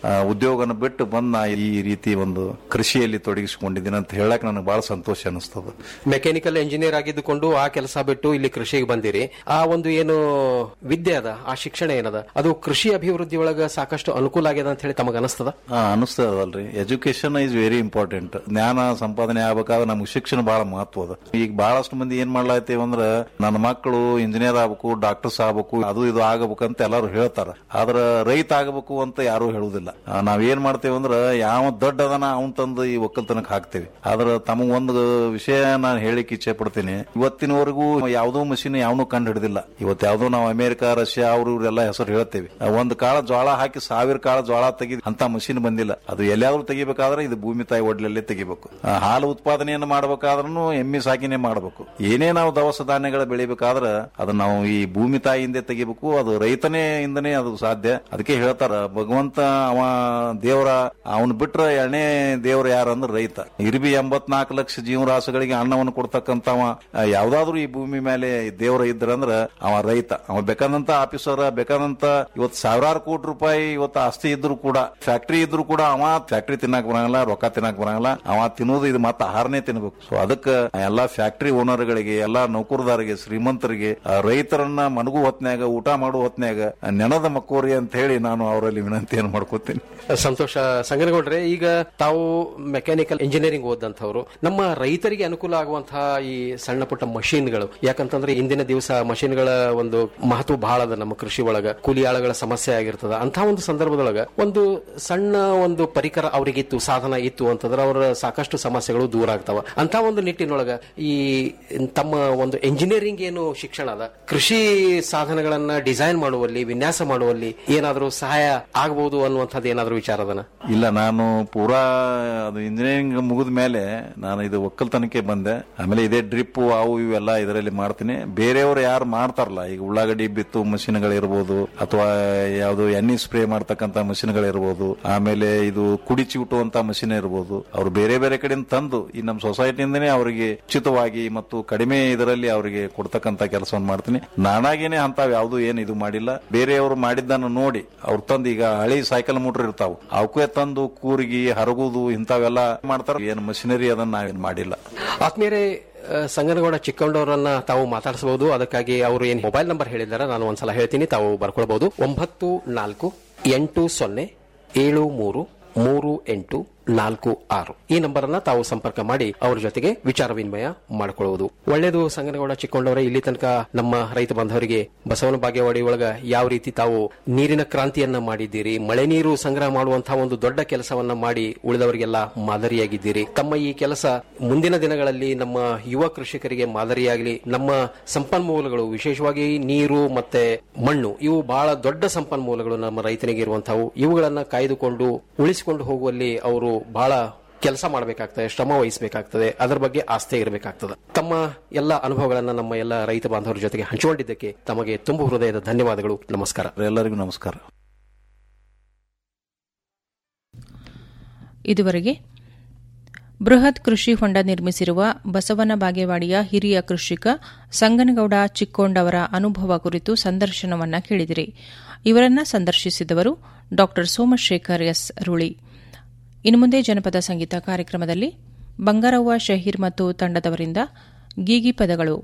ಆ, ಉದ್ಯೋಗನ ಬಿಟ್ಟು ಬಂದ್ ನಾ ಈ ರೀತಿ ಒಂದು ಕೃಷಿಯಲ್ಲಿ ತೊಡಗಿಸಿಕೊಂಡಿದ್ದೀನಿ ಅಂತ ಹೇಳಕ್ ನನಗೆ ಬಹಳ ಸಂತೋಷ ಅನಿಸ್ತದ ಮೆಕ್ಯಾನಿಕಲ್ ಇಂಜಿನಿಯರ್ ಆಗಿದ್ದುಕೊಂಡು ಆ ಕೆಲಸ ಬಿಟ್ಟು ಇಲ್ಲಿ ಕೃಷಿಗೆ ಬಂದಿರಿ ಆ ಒಂದು ಏನು ವಿದ್ಯೆ ಅದ ಆ ಶಿಕ್ಷಣ ಏನದ ಅದು ಕೃಷಿ ಅಭಿವೃದ್ಧಿ ಒಳಗ ಸಾಕಷ್ಟು ಅನುಕೂಲ ಆಗ್ಯದ ಅಂತ ಹೇಳಿ ತಮಗ ಅನಿಸ್ತದ ಹಾ ಅನಿಸ್ತದಲ್ರಿ ಎಜುಕೇಶನ್ ಇಸ್ ವೆರಿ ಇಂಪಾರ್ಟೆಂಟ್ ಜ್ಞಾನ ಸಂಪಾದನೆ ಆಗ್ಬೇಕಾದ್ರೆ ನಮ್ಗೆ ಶಿಕ್ಷಣ ಬಹಳ ಮಹತ್ವ ಅದ ಈಗ ಬಹಳಷ್ಟು ಮಂದಿ ಏನ್ ಮಾಡ್ಲಾತೀವಿ ಅಂದ್ರ ನನ್ನ ಮಕ್ಕಳು ಇಂಜಿನಿಯರ್ ಆಗ್ಬೇಕು ಡಾಕ್ಟರ್ಸ್ ಆಗ್ಬೇಕು ಅದು ಇದು ಆಗಬೇಕು ಅಂತ ಎಲ್ಲಾರು ಹೇಳ್ತಾರ ಆದ್ರ ರೈತ ಆಗಬೇಕು ಅಂತ ಯಾರು ಹೇಳುದಿಲ್ಲ ಆ, ನಾವ್ ಏನ್ ಮಾಡ್ತೇವೆ ಅಂದ್ರ ಯಾವ ದೊಡ್ಡ ಅದನ ಅವನ್ ತಂದು ಈ ಒಕ್ಕಲ್ತನಕ್ ಹಾಕ್ತೇವೆ ಆದ್ರ ತಮಗ್ ಒಂದು ವಿಷಯ ನಾನು ಹೇಳಿಕ್ ಇಚ್ಛೆ ಪಡ್ತೀನಿ ಇವತ್ತಿನವರೆಗೂ ಯಾವ್ದೋ ಮಷಿನ್ ಯಾವನು ಕಂಡು ಹಿಡಿದಿಲ್ಲ ಇವತ್ತು ಯಾವ್ದೋ ನಾವು ಅಮೆರಿಕ ರಷ್ಯಾ ಅವ್ರು ಇವ್ರೆಲ್ಲ ಹೆಸರು ಹೇಳ್ತೇವೆ ಆ, ಒಂದ್ ಕಾಳ ಜ್ವಾಳ ಹಾಕಿ ಸಾವಿರ ಕಾಳ ಜ್ವಾಳ ತೆಗಿ ಅಂತ ಮಷಿನ್ ಬಂದಿಲ್ಲ ಅದು ಎಲ್ಲಾದ್ರೂ ತೆಗಿಬೇಕಾದ್ರೆ ಇದು ಭೂಮಿ ತಾಯಿ ಒಡ್ಲಲ್ಲೇ ತೆಗಿಬೇಕು ಆ, ಹಾಲು ಉತ್ಪಾದನೆಯನ್ನು ಮಾಡ್ಬೇಕಾದ್ರೂ ಎಮ್ಮಿ ಸಾಕಿನೇ ಮಾಡಬೇಕು ಏನೇ ನಾವು ದವಸ ಧಾನ್ಯಗಳ ಬೆಳಿಬೇಕಾದ್ರ ಅದು ನಾವು ಈ ಭೂಮಿ ತಾಯಿಯಿಂದ ತೆಗಿಬೇಕು ಅದು ರೈತನೇ ಇಂದನೇ ಅದು ಸಾಧ್ಯ ಅದಕ್ಕೆ ಹೇಳ್ತಾರ ಭಗವಂತ ಅವ ದೇವರ ಅವನ್ ಬಿಟ್ರ ಎರಡನೇ ದೇವ್ರ ಯಾರಂದ್ರ ರೈತ ಇರ್ಬಿ ಎಂಬತ್ನಾಲ್ಕು ಲಕ್ಷ ಜೀವರಾಶಿಗಳಿಗೆ ಅನ್ನವನ್ನು ಕೊಡ್ತಕ್ಕಂತವ ಆ, ಯಾವ್ದಾದ್ರು ಈ ಭೂಮಿ ಮೇಲೆ ದೇವರ ಇದ್ರಂದ್ರ ಅವ ರೈತ ಅವ ಬೇಕಾದಂತ ಆಫೀಸರ್ ಬೇಕಾದಂತ ಇವತ್ತು ಸಾವಿರಾರು ಕೋಟಿ ರೂಪಾಯಿ ಇವತ್ತು ಆಸ್ತಿ ಇದ್ರು ಕೂಡ ಫ್ಯಾಕ್ಟರಿ ಇದ್ರು ಕೂಡ ಅವ ಫ್ಯಾಕ್ಟರಿ ತಿನ್ನಕ್ ಬರಂಗಿಲ್ಲ ರೊಕ್ಕ ತಿನ್ನಕ್ ಬರಂಗಿಲ್ಲ ಅವ ತಿನ್ನೋದು ಇದು ಮತ್ತೆ ಆಹಾರನೇ ತಿನ್ಬೇಕು ಸೊ ಅದಕ್ಕೆ ಎಲ್ಲಾ ಫ್ಯಾಕ್ಟರಿ ಓನರ್ಗಳಿಗೆ ಎಲ್ಲಾ ನೌಕರದಾರಿಗೆ ಶ್ರೀಮಂತರಿಗೆ ಆ, ರೈತರನ್ನ ಮನಗು ಹೊತ್ನ್ಯಾಗ ಊಟ ಮಾಡೋ ಹೊತ್ನ್ಯಾಗ ನೆನದ ಮಕ್ಕೋರಿ ಅಂತ ಹೇಳಿ ನಾನು ಅವರಲ್ಲಿ ವಿನಂತಿಯನ್ನು ಮಾಡ್ಕೋತೀನಿ ಸಂತೋಷ ಸಂಗನಗೌಡ್ರೆ ಈಗ ತಾವು ಮೆಕ್ಯಾನಿಕಲ್ ಇಂಜಿನಿಯರಿಂಗ್ ಓದಂತವ್ರು ನಮ್ಮ ರೈತರಿಗೆ ಅನುಕೂಲ ಆಗುವಂತಹ ಈ ಸಣ್ಣ ಪುಟ್ಟ ಮಷೀನ್ಗಳು ಯಾಕಂತಂದ್ರೆ ಇಂದಿನ ದಿವಸ ಮಷೀನ್ಗಳ ಒಂದು ಮಹತ್ವ ಬಹಳ ಅದ ನಮ್ಮ ಕೃಷಿ ಒಳಗ ಕೂಲಿ ಆಳುಗಳ ಸಮಸ್ಯೆ ಆಗಿರ್ತದ ಅಂತ ಒಂದು ಸಂದರ್ಭದೊಳಗ ಒಂದು ಸಣ್ಣ ಒಂದು ಪರಿಕರ ಅವರಿಗಿತ್ತು ಸಾಧನ ಇತ್ತು ಅಂತಂದ್ರೆ ಅವರ ಸಾಕಷ್ಟು ಸಮಸ್ಯೆಗಳು ದೂರ ಆಗ್ತಾವ ಅಂತ ಒಂದು ನಿಟ್ಟಿನೊಳಗ ಈ ತಮ್ಮ ಒಂದು ಎಂಜಿನಿಯರಿಂಗ್ ಏನು ಶಿಕ್ಷಣ ಅದ ಕೃಷಿ ಸಾಧನಗಳನ್ನ ಡಿಸೈನ್ ಮಾಡುವಲ್ಲಿ ವಿನ್ಯಾಸ ಮಾಡುವಲ್ಲಿ ಏನಾದರೂ ಸಹಾಯ ಆಗಬಹುದು ಅನ್ನುವಂಥದ್ದು ಏನಾದರೂ ವಿಚಾರ ಅದನ ಇಲ್ಲ ನಾನು ಪೂರಾ ಅದು ಇಂಜಿನಿಯರಿಂಗ್ ಮುಗಿದ ಮೇಲೆ ನಾನು ಇದು ಒಕ್ಕಲ್ತನಕ್ಕೆ ಬಂದೆ ಆಮೇಲೆ ಇದೇ ಡ್ರಿಪ್ ಅವು ಇವೆಲ್ಲ ಇದರಲ್ಲಿ ಮಾಡ್ತೀನಿ ಬೇರೆಯವರು ಯಾರು ಮಾಡ್ತಾರಲ್ಲ ಈಗ ಉಳ್ಳಾಗಡ್ಡಿ ಬಿತ್ತು ಮಷಿನ್ಗಳಿರ್ಬೋದು ಅಥವಾ ಯಾವುದು ಎಣ್ಣೆ ಸ್ಪ್ರೇ ಮಾಡ್ತಕ್ಕಂತ ಮಷಿನ್ಗಳಿರ್ಬೋದು ಆಮೇಲೆ ಇದು ಕುಡಿ ಚಿವುಟುವಂತ ಮಷಿನ್ ಇರ್ಬೋದು ಅವ್ರು ಬೇರೆ ಬೇರೆ ಕಡೆಯಿಂದ ತಂದು ಈ ನಮ್ಮ ಸೊಸೈಟಿಯಿಂದನೇ ಅವರಿಗೆ ಉಚಿತವಾಗಿ ಮತ್ತು ಕಡಿಮೆ ಇದರಲ್ಲಿ ಅವರಿಗೆ ಕೊಡ್ತಕ್ಕಂತ ಕೆಲಸವನ್ನು ಮಾಡ್ತೀನಿ ನಾನಾಗೇನೆ ಅಂತಾವ್ ಯಾವ್ದು ಏನು ಇದು ಮಾಡಿಲ್ಲ ಬೇರೆಯವರು ಮಾಡಿದ್ದನ್ನು ನೋಡಿ ಅವ್ರು ತಂದು ಈಗ ಹಳಿ ಸೈಕಲ್ ಮೋಟರ್ ಇರ್ತಾವ ಅವಕ್ಕೆ ತಂದು ಕೂರ್ಗಿ ಹರಗುದು ಇಂಥವೆಲ್ಲ ಮಾಡ್ತಾರ ಏನು ಮಷಿನರಿ ಅದನ್ನ ನಾವೇನ್ ಮಾಡಿಲ್ಲ ಆತ್ಮೀಯರೇ ಆ, ಸಂಗನಗೌಡ ಚಿಕ್ಕಂಡವರನ್ನ ತಾವು ಮಾತಾಡಿಸಬಹುದು ಅದಕ್ಕಾಗಿ ಅವರು ಏನ್ ಮೊಬೈಲ್ ನಂಬರ್ ಹೇಳಿದಾರೆ ನಾನು ಒಂದ್ಸಲ ಹೇಳ್ತೀನಿ ತಾವು ಬರ್ಕೊಳ್ಬಹುದು ಒಂಬತ್ತು ನಾಲ್ಕು ಎಂಟು ಸೊನ್ನೆ ಏಳು ಮೂರು ಮೂರು ಎಂಟು ನಾಲ್ಕು ಆರು ಈ ನಂಬರ್ ಅನ್ನ ತಾವು ಸಂಪರ್ಕ ಮಾಡಿ ಅವರ ಜೊತೆಗೆ ವಿಚಾರ ವಿನಿಮಯ ಮಾಡಿಕೊಳ್ಳುವುದು ಒಳ್ಳೆಯದು ಸಂಗನಗೌಡ ಚಿಕ್ಕೊಂಡವರೇ ಇಲ್ಲಿ ತನಕ ನಮ್ಮ ರೈತ ಬಾಂಧವರಿಗೆ ಬಸವನ ಬಾಗೇವಾಡಿ ಒಳಗ ಯಾವ ರೀತಿ ತಾವು ನೀರಿನ ಕ್ರಾಂತಿಯನ್ನ ಮಾಡಿದ್ದೀರಿ ಮಳೆ ನೀರು ಸಂಗ್ರಹ ಮಾಡುವಂತಹ ಒಂದು ದೊಡ್ಡ ಕೆಲಸವನ್ನ ಮಾಡಿ ಉಳಿದವರಿಗೆಲ್ಲ ಮಾದರಿಯಾಗಿದ್ದೀರಿ ತಮ್ಮ ಈ ಕೆಲಸ ಮುಂದಿನ ದಿನಗಳಲ್ಲಿ ನಮ್ಮ ಯುವ ಕೃಷಿಕರಿಗೆ ಮಾದರಿಯಾಗಲಿ ನಮ್ಮ ಸಂಪನ್ಮೂಲಗಳು ವಿಶೇಷವಾಗಿ ನೀರು ಮತ್ತೆ ಮಣ್ಣು ಇವು ಬಹಳ ದೊಡ್ಡ ಸಂಪನ್ಮೂಲಗಳು ನಮ್ಮ ರೈತನಿಗೆ ಇರುವಂತವು ಇವುಗಳನ್ನ ಕಾಯ್ದುಕೊಂಡು ಉಳಿಸಿಕೊಂಡು ಹೋಗುವಲ್ಲಿ ಅವರು ಬಹಳ ಕೆಲಸ ಮಾಡಬೇಕಾಗ್ತದೆ ಶ್ರಮ ವಹಿಸಬೇಕಾಗ್ತದೆ ಅದರ ಬಗ್ಗೆ ಆಸ್ಥೆ ಇರಬೇಕಾಗ್ತದೆ ತಮ್ಮ ಎಲ್ಲ ಅನುಭವಗಳನ್ನ ನಮ್ಮ ಎಲ್ಲ ರೈತ ಬಾಂಧವರ ಜೊತೆಗೆ ಹಂಚಿಕೊಂಡಿದ್ದಕ್ಕೆ ತಮಗೆ ತುಂಬು ಹೃದಯದ ಧನ್ಯವಾದಗಳು ನಮಸ್ಕಾರ ಎಲ್ಲರಿಗೂ ನಮಸ್ಕಾರ ಇದುವರೆಗೆ ಬೃಹತ್ ಕೃಷಿ ಹೊಂಡ ನಿರ್ಮಿಸಿರುವ ಬಸವನ ಬಾಗೇವಾಡಿಯ ಹಿರಿಯ ಕೃಷಿಕ ಸಂಗನಗೌಡ ಚಿಕ್ಕೋಂಡವರ ಅನುಭವ ಕುರಿತು ಸಂದರ್ಶನವನ್ನ ಕೇಳಿದಿರಿ ಇವರನ್ನ ಸಂದರ್ಶಿಸಿದವರು ಡಾ ಸೋಮಶೇಖರ್ ಎಸ್ ರುಳಿ ಇನ್ನು ಮುಂದೆ ಜನಪದ ಸಂಗೀತ ಕಾರ್ಯಕ್ರಮದಲ್ಲಿ ಬಂಗಾರವ್ವ ಶಹೀರ್ ಮತ್ತು ತಂಡದವರಿಂದ ಗೀಗಿ ಪದಗಳು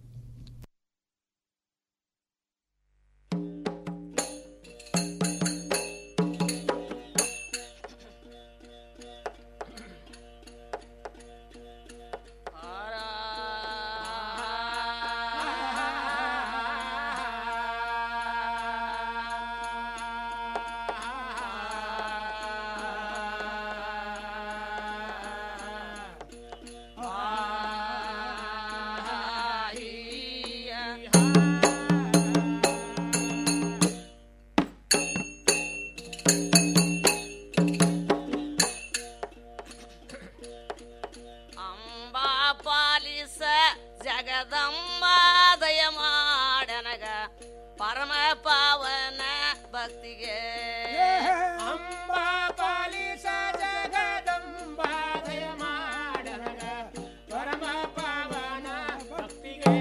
ಪಾಲಿಸ ಜಗದಂಬ ದಯ ಮಾಡನಗ ಪರಮ ಪಾವನ ಭಕ್ತಿಗೆ ಅಂಬಾ ಪಾಲಿಸ ಜಗದಂಬ ದಯ ಮಾಡನಗ ಪರಮ ಪಾವನ ಭಕ್ತಿಗೆ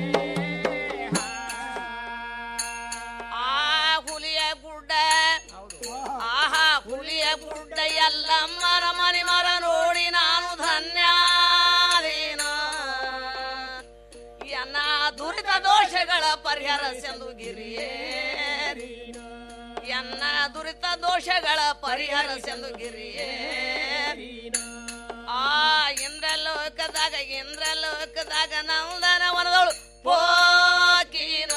ಆ ಹುಲಿಯ ಗುಡ್ಡ ಆಹಾ ಹುಲಿಯ ಗುಡ್ಡ ಎಲ್ಲಮ್ಮನ ಮನೆ ಮರ ನೋಡಿ ನಾನು ಧನ್ಯಾದೀನ ಎನ್ನ ದುರಿತ ದೋಷಗಳ ಪರಿಹಾರ ಸೆಂದು ಗಿರಿಯೇ ಎನ್ನ ದುರಿತ ದೋಷಗಳ ಪರಿಹಾರ ಸೆಂದು ಗಿರಿಯೇ ಆ ಇಂದ್ರಲೋಕದಾಗ ಇಂದ್ರಲೋಕದಾಗ ನಂದನ ವನದಳು ಪೋಕಿನ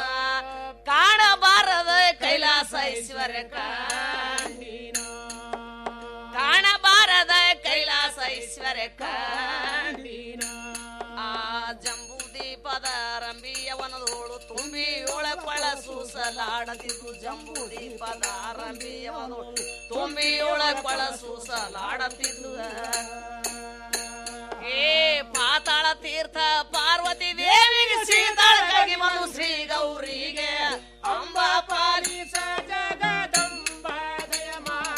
ಕಾಣಬಾರದ ಕೈಲಾಸ ಐಶ್ವರ್ಯ ಕಾಣಿನ ಕಾಣಬಾರದ ಕೈಲಾಸ ಐಶ್ವರ್ಯ ಕಾಣಿನ ಆ ಜಂಬೂ ದೀಪದ ರಂಬಿಯ ವನದೋಳು ತುಂಬಿ ಒಳಪಳ ಸೂಸಲಾಡದಿದ್ದು ಜಂಬೂ ದೀಪದ ರಂಬಿಯ ವನದೋಳು ತುಂಬಿ ಒಳಪಳ ಸೂಸಲಾಡತಿದ್ದು ಏ ಪಾತಾಳ ತೀರ್ಥ ಪಾರ್ವತಿ ದೇವಿಗೆ ಸೀತಾಳಗಾಗಿ ಬಂದು ಶ್ರೀ ಗೌರಿಗೆ ಅಂಬ ಪಾಲಿಸ ಜಗದಂಬ ದಯ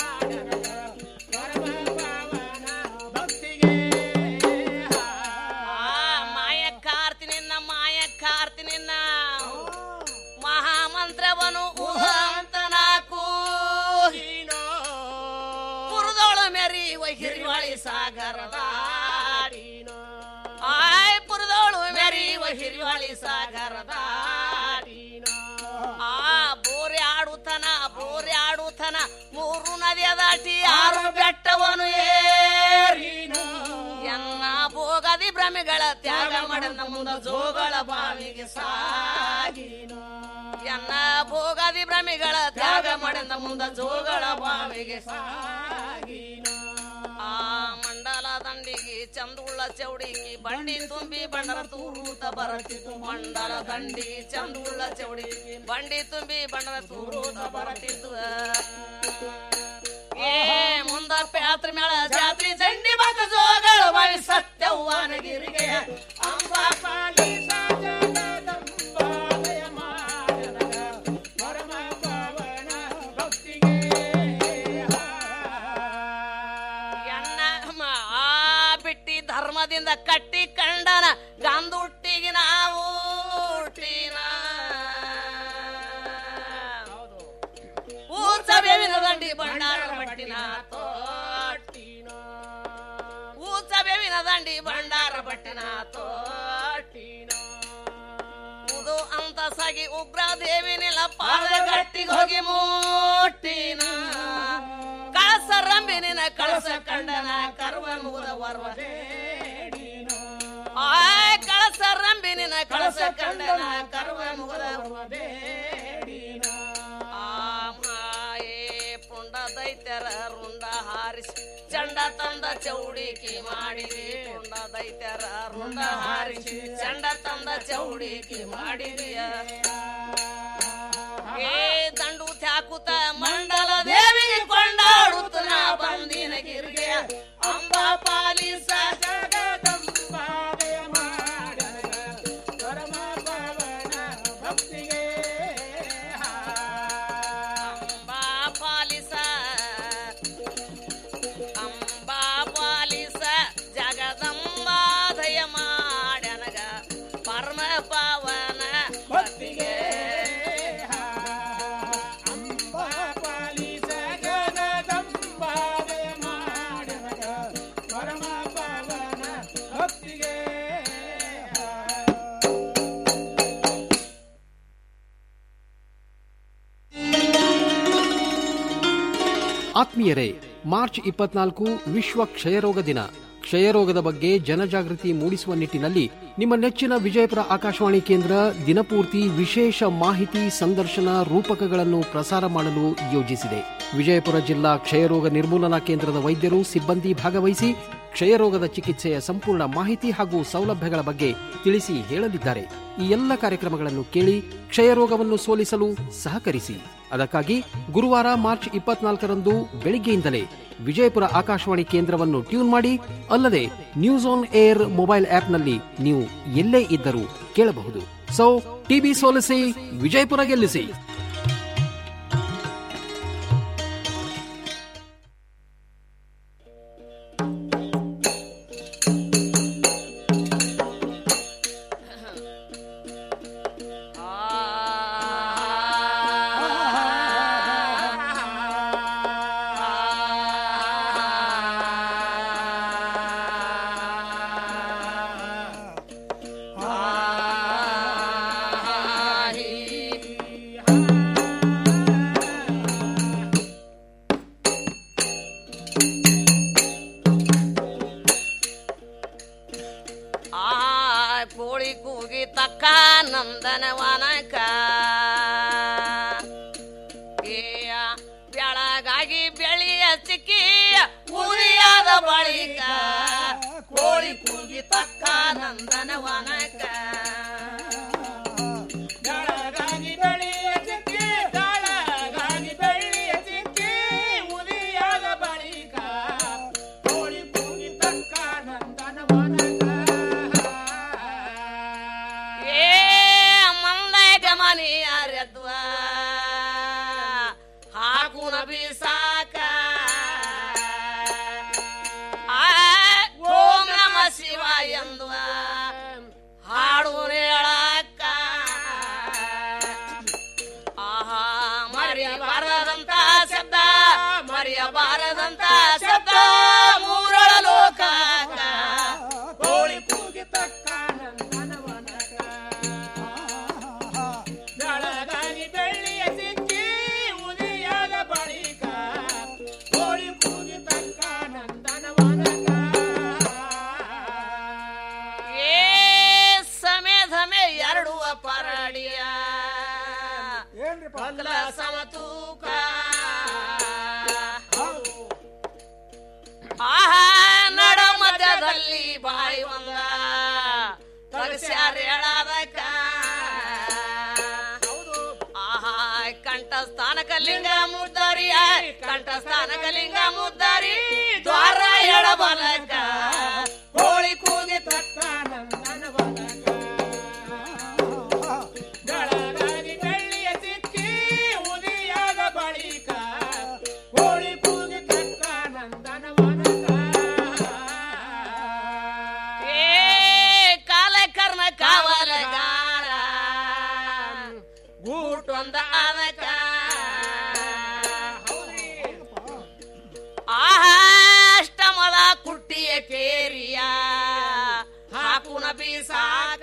ಮಾಯ ಕಾರ್ತಿನಿನ್ನ ಮಾಯ ಕಾರ್ತಿನಿನ್ನ ಮಹಾಮಂತ್ರವನು ಉಹ ಅಂತ ನಾಕು ಪುರದೊಳು ಮೆರಿಯುವ ಹಿರಿವಳಿ ಸಾಗರದ ಆಯ್ ಪುರದೊಳು ಮೆರಿಯುವ ಹಿರಿವಳಿ ಸಾಗರದ ಆ ಬೋರೆ ಆಡುತ್ತನ ಬೋರೆ ಆಡುತ್ತನ ಮೂರು ನದಿಯ ದಾಟಿ ಆರು ಬೆಟ್ಟವನು ಏರಿನ ಎನ್ನ ಭೋಗದಿ ಭ್ರಮೆಗಳ ತ್ಯಾಗ ಮಾಡಿದ ಮುಂದ ಜೋಗಳ ಬಾವಿಗೆ ಸಾಗಿನ ಎನ್ನ ಭೋಗದಿ ಭ್ರಮೆಗಳ ತ್ಯಾಗ ಮಾಡಿದ ಮುಂದ ಜೋಗಳ ಬಾವಿಗೆ ಸಾಗಿನ ಆ ಮಂಡಲ ದಂಡಿಗೆ ಚಂದುಳ್ಳ ಚೌಡಿಗೆ ಬಂಡಿ ತುಂಬಿ ಬಂಡರ ತೂರೂತ ಬರತಿತ್ತು ಮಂಡಲ ದಂಡಿ ಚಂದುಳ್ಳ ಚೌಡಿಗೆ ಬಂಡಿ ತುಂಬಿ ಬಂಡರ ತೂರೂತ ಬರತಿತ್ತು ಏ ಮುಂದ ಪ್ಯಾತ್ರ ಮೇಳ ಜಾತ್ರಿ ಚಂಡಿ ಬಂದ ಜೋಗಳ ಬಾವಿ ಸತ್ಯವ್ವನಗಿರಿಗೆ ಅಂಬ ಪಾಲಿಸ ಜಗದಂಬ ದಯ ಮಾಡನಗ ಪರಮ ಪಾವನ ಭಕ್ತಿಗೆ ಎನ್ನ ಮ- ಆ ಬಿಟ್ಟಿ ಧರ್ಮದಿಂದ ಕಟ್ಟಿ ಕಂಡನ ಗಂದುಟ್ಟಿಗೆ ನಾವು ಹುಟ್ಟಿನ ಊರ್ಸ ಬೇವಿನ ದಂಡಿ ಭಂಡಾರ ಬಟ್ಟಿನ ತೋಟಿನ ಊರ್ಸ ಬೇವಿನ ದಂಡಿ ಭಂಡಾರ ಬಟ್ಟಿನ ತೋಟಿನ ಉದು ಅಂತ ಸಾಗಿ ಉಗ್ರ ದೇವಿನಿಲ್ಲ ಪಾದ ಗಟ್ಟಿಗೆ ಹೋಗಿ ಮೂಟಿನ ಕಳಸ ರಂಬಿನಿನ ಕಳಸ ಕಂಡನ ಕರ್ವ ಮುಗದ ವರ್ವ ಆಯ್ ಕಳಸ ರಂಬಿನಿನ ಕಳಸ ಕಂಡನ ಕರ್ವ ಮುಗದ ವರ್ವ ಬೇಡಿನ ಆ ಮಾಯೇ ಪುಂಡ ದೈತ್ಯರ ರುಂಡ ಹಾರಿಸಿ ಚಂಡ ತಂದ ಚೌಡಿಕಿ ಮಾಡಿರಿ ಪುಂಡ ದೈತ್ಯರ ರುಂಡ ಹಾರಿಸಿ ಚಂಡ ತಂದ ಚೌಡಿಕಿ ಮಾಡಿರಿಯ ಏ ದಂಡು ತ್ಯಾಕುತ ಮಂಡಲ ದೇವಿಗೆ ಕೊಂಡಾಡುತ್ತ ನಾ ಬಂದಿನ ಗಿರಿಗೆ ಅಂಬ ಪಾಲಿಸ ಜಗದಂಬ ದಯ ಮಾಡನಗ ಪರಮ ಪವನ ಭಕ್ತಿಗೆ ಅಂಬಾ ಪಾಲಿಸ ಅಂಬಾ ಪಾಲಿಸ ಜಗದಂಬ ದಯ ಮಾಡನಗ ಪರಮ ಪಾವನ ಭಕ್ತಿಗೆ ಅಂಬಾ ಪಾಲಿಸ ಜಗದಂಬ ದಯ ಮಾಡನಗ ಪರಮ ಪಾವನ ಭಕ್ತಿಗೆ ಆತ್ಮೀಯರೇ ಮಾರ್ಚ್ ಇಪ್ಪತ್ನಾಲ್ಕು ವಿಶ್ವ ಕ್ಷಯರೋಗ ದಿನ ಕ್ಷಯರೋಗದ ಬಗ್ಗೆ ಜನಜಾಗೃತಿ ಮೂಡಿಸುವ ನಿಟ್ಟಿನಲ್ಲಿ ನಿಮ್ಮ ನೆಚ್ಚಿನ ವಿಜಯಪುರ ಆಕಾಶವಾಣಿ ಕೇಂದ್ರ ದಿನಪೂರ್ತಿ ವಿಶೇಷ ಮಾಹಿತಿ ಸಂದರ್ಶನ ರೂಪಕಗಳನ್ನು ಪ್ರಸಾರ ಮಾಡಲು ಯೋಜಿಸಿದೆ ವಿಜಯಪುರ ಜಿಲ್ಲಾ ಕ್ಷಯರೋಗ ನಿರ್ಮೂಲನಾ ಕೇಂದ್ರದ ವೈದ್ಯರು ಸಿಬ್ಬಂದಿ ಭಾಗವಹಿಸಿ ಕ್ಷಯರೋಗದ ಚಿಕಿತ್ಸೆಯ ಸಂಪೂರ್ಣ ಮಾಹಿತಿ ಹಾಗೂ ಸೌಲಭ್ಯಗಳ ಬಗ್ಗೆ ತಿಳಿಸಿ ಹೇಳಲಿದ್ದಾರೆ ಈ ಎಲ್ಲ ಕಾರ್ಯಕ್ರಮಗಳನ್ನು ಕೇಳಿ ಕ್ಷಯರೋಗವನ್ನು ಸೋಲಿಸಲು ಸಹಕರಿಸಿ ಅದಕ್ಕಾಗಿ ಗುರುವಾರ ಮಾರ್ಚ್ ಇಪ್ಪತ್ನಾಲ್ಕರಂದು ಬೆಳಿಗ್ಗೆಯಿಂದಲೇ ವಿಜಯಪುರ ಆಕಾಶವಾಣಿ ಕೇಂದ್ರವನ್ನು ಟ್ಯೂನ್ ಮಾಡಿ ಅಲ್ಲದೆ ನ್ಯೂಸ್ ಆನ್ ಏರ್ ಮೊಬೈಲ್ ಆಪ್ನಲ್ಲಿ ನೀವು ಎಲ್ಲೇ ಇದ್ದರೂ ಕೇಳಬಹುದು ಸೊ ಟಿವಿ ಸೋಲಿಸಿ ವಿಜಯಪುರ ಗೆಲ್ಲಿಸಿ ತಕ್ಕ ನಂದನವನಕ ಏಯ ಬೆಳಗಾಗಿ ಬೆಳೆಯ ಚಿಕ್ಕಿ ಉರಿಯಾದ ಬಳಿಕ ಕೋಳಿ ಕೂಗಿ ತಕ್ಕ ನಂದನವನಕ ಬೆಳಗಾಗಿ ಬೆಳೆಯ ಚಿಕ್ಕಿ ಬೆಳಗಾಗಿ ಬೆಳೆಯ ಚಿಕ್ಕಿ ಉರಿಯಾದ ಬಳಿಕ ಕೋಳಿ ಕೂಗಿ ತಕ್ಕ ಏ ಮಂದೈಕ ಮನಿ ಅರೆದ್ವ ಹಾಕುನ ಬೀಸಾಕ ಆ, ಓಂ ನಮ ಶಿವ ಎಂದುವ ಹಾಡು ಹೇಳಕ್ಕ ಆಹಾ ಮರೆಯಬಾರದಂತ ಶಬ್ದ ಮರೆಯಬಾರದಂತ ಶಬ್ದ ಮೂರಳ ಲೋಕ ಕೋಳಿ ಕೂಗಿ ತಕ್ಕ ಬೆಳಗಾಗಿ ಬೆಳ್ಳಿಯ ಸಿಕ್ಕಿ ಉದಿಯಾದ ಬಳಿಕ ಕೋಳಿ ಕೂಗಿ ತಕ್ಕ ಏ ಸಮೆ ಧಮೆ ಎರಡು ಪರಡಿಯ ಪಗ್ಲ ಸಮತೂಕ ಆಹಾ ನಡ ಮಧ್ಯದಲ್ಲಿ ಬಾಯಿ ಒಂದ ತಗಸ್ಯಾರ ಹೇಳದಕ್ಕ ಆಹಾ ಕಂಠಸ್ಥಾನಕ ಲಿಂಗ ಮುದ್ದಾರಿ ಕಂಠಸ್ಥಾನಕ ಲಿಂಗ ಮುದ್ದಾರಿ ದ್ವಾರ ಎಡಬಲಕ ಕೋಳಿ ಕೂಗಿ ತಕ್ಕ ಬೆಳಗಾಗಿ ಬೆಳ್ಳಿಯ ಸಿಕ್ಕಿ ಉದಿಯಾದ ಬಳಿಕ ಕೋಳಿ ಕೂಗಿ ತಕ್ಕ ಏ ಕಾಲ ಕರ್ಣ ಕಾವಲಗಾರ ಗೂಟೊಂದ ಅದಕ ಆಹಾ ಅಷ್ಟಮದ ಕುಟ್ಟಿಯ ಕೇರಿಯ ಹಾಕುನ ಬೀಸಾಕ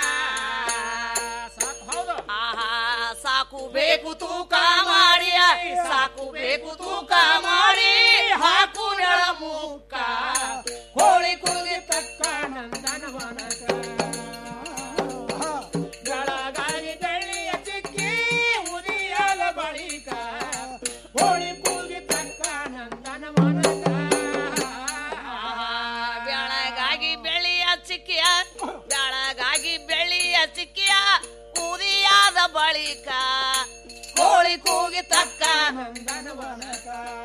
ಆಹಾ ಸಾಕು ಬೇಕು ತೂಕ ಮಾಡಿ ಸಾಕು ಬೇಕು ತೂಕ ಮಾಡಿ ಹಾಕು ನೆಳ ಮುಕ್ಕ ಕೋಳಿ ಕೂಗಿ ತಕ್ಕ ನಂದನವನಕ ಬೆಳಗಾಗಿ ಬೆಳ್ಳಿಯ ಚಿಕ್ಕಿ ಉದಿಯಾದ ಬಳಿಕ ಕೋಳಿ ಕೂಗಿ ತಕ್ಕ ನಂದನವನಕ ಬೆಳಗಾಗಿ ಬೆಳ್ಳಿಯ ಚಿಕ್ಕಿಯ ಬೆಳಗಾಗಿ ಬೆಳ್ಳಿಯ ಚಿಕ್ಕಿಯ ಕುದಿಯಾದ ಬಳಿಕ ಕೋಳಿ ಕೂಗಿ ತಕ್ಕ ನಂದನವನಕ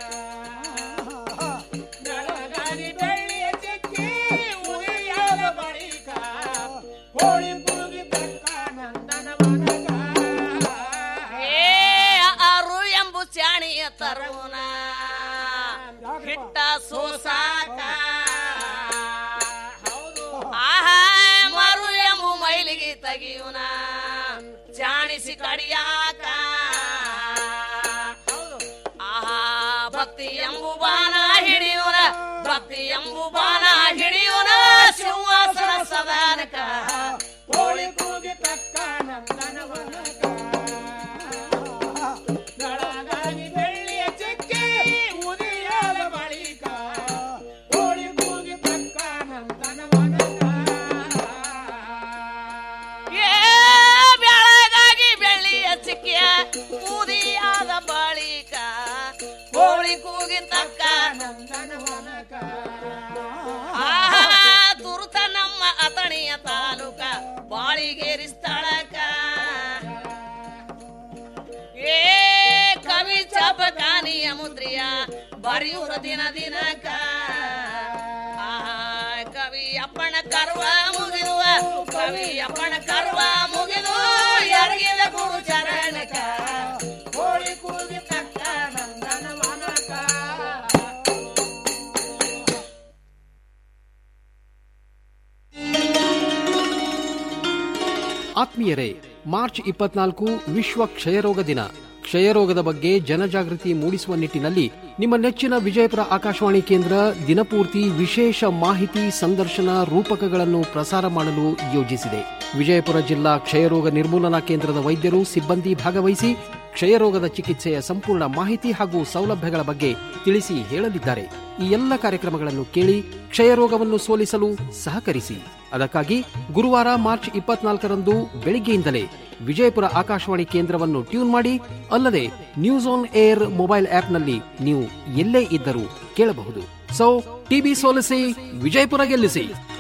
ಬೆಳಗಾಗಿ ಬೆಳ್ಳಿಯ ಚಿಕ್ಕಿ ಉದಿಯಾದ ಬಳಿಕ ಕೋಳಿ ಕೂಗಿ ತಕ್ಕ ನಂದನವನಕ ಏ ಅರು ಎಂಬು ಚಾಣಿಯ ತರುಣ ಹಿಟ್ಟ ಸೋಸಾಕ ಆಹಾ ಮರು ಎಂಬು ಮೈಲಿಗೆ ತೆಗಿಯುನ ಜಾಣಿಸಿ ಕಡಿಯಾಕ ಆಹಾ ಭಕ್ತಿ ಎಂಬು ಬಾಣ ಹಿಡಿಯುನ ಭಕ್ತಿ ಎಂಬು ಬಾಣ ಹಿಡಿಯುನ ಸಿಂಹಾಸನ ಸದಾನಕ ಕೋಳಿ ಕೂಗಿ ತಕ್ಕ ನಂದನವನಕ ಬೆಳಗಾಗಿ ಬೆಳ್ಳಿಯ ಚಿಕ್ಕಿ ಉದಿಯಾದ ಬಳಿಕ ಕೋಳಿ ಕೂಗಿ ತಕ್ಕ ಏ ಬೆಳಗಾಗಿ ಬೆಳ್ಳಿಯ ಚಿಕ್ಕಿಯ ಉದಿಯಾದ ಬಳಿಕ ಕೋಳಿ ಕೂಗಿ ತಕ್ಕ ಆಹಾ, ತುರ್ತ ನಮ್ಮ ಅತಣಿಯ ತಾಲೂಕ ಬಾಳಿಗೇರಿ ಸ್ಥಳಕ ಏ ಕವಿ ಚಪಕಾನಿಯ ಮುದ್ರಿಯ ಬರೆಯುವ ದಿನ ದಿನಕ ಆಹಾ, ಕವಿ ಅಪ್ಪಣ ಕರ್ವ ಮುಗಿದುವ ಕವಿ ಅಪ್ಪಣ ಕರ್ವ ಮುಗಿದು ಎರಗಿದ ಗುರು ಚರಣಕ ಕೋಳಿ ಕೂಗಿ ತಕ್ಕ ನಂದನವನಕ ಆತ್ಮೀಯರೇ ಮಾರ್ಚ್ ಇಪ್ಪತ್ನಾಲ್ಕು ವಿಶ್ವ ಕ್ಷಯರೋಗ ದಿನ ಕ್ಷಯರೋಗದ ಬಗ್ಗೆ ಜನಜಾಗೃತಿ ಮೂಡಿಸುವ ನಿಟ್ಟಿನಲ್ಲಿ ನಿಮ್ಮ ನೆಚ್ಚಿನ ವಿಜಯಪುರ ಆಕಾಶವಾಣಿ ಕೇಂದ್ರ ದಿನಪೂರ್ತಿ ವಿಶೇಷ ಮಾಹಿತಿ ಸಂದರ್ಶನ ರೂಪಕಗಳನ್ನು ಪ್ರಸಾರ ಮಾಡಲು ಯೋಜಿಸಿದೆ ವಿಜಯಪುರ ಜಿಲ್ಲಾ ಕ್ಷಯರೋಗ ನಿರ್ಮೂಲನಾ ಕೇಂದ್ರದ ವೈದ್ಯರು ಸಿಬ್ಬಂದಿ ಭಾಗವಹಿಸಿ ಕ್ಷಯರೋಗದ ಚಿಕಿತ್ಸೆಯ ಸಂಪೂರ್ಣ ಮಾಹಿತಿ ಹಾಗೂ ಸೌಲಭ್ಯಗಳ ಬಗ್ಗೆ ತಿಳಿಸಿ ಹೇಳಲಿದ್ದಾರೆ ಈ ಎಲ್ಲ ಕಾರ್ಯಕ್ರಮಗಳನ್ನು ಕೇಳಿ ಕ್ಷಯರೋಗವನ್ನು ಸೋಲಿಸಲು ಸಹಕರಿಸಿ ಅದಕ್ಕಾಗಿ ಗುರುವಾರ ಮಾರ್ಚ್ ಇಪ್ಪತ್ನಾಲ್ಕರಂದು ಬೆಳಿಗ್ಗೆಯಿಂದಲೇ ವಿಜಯಪುರ ಆಕಾಶವಾಣಿ ಕೇಂದ್ರವನ್ನು ಟ್ಯೂನ್ ಮಾಡಿ ಅಲ್ಲದೆ ನ್ಯೂಸ್ ಆನ್ ಏರ್ ಮೊಬೈಲ್ ಆಪ್ನಲ್ಲಿ ನೀವು ಎಲ್ಲೇ ಇದ್ದರೂ ಕೇಳಬಹುದು ಸೊ ಟಿಬಿ ಸೋಲಿಸಿ ವಿಜಯಪುರ ಗೆಲ್ಲಿಸಿ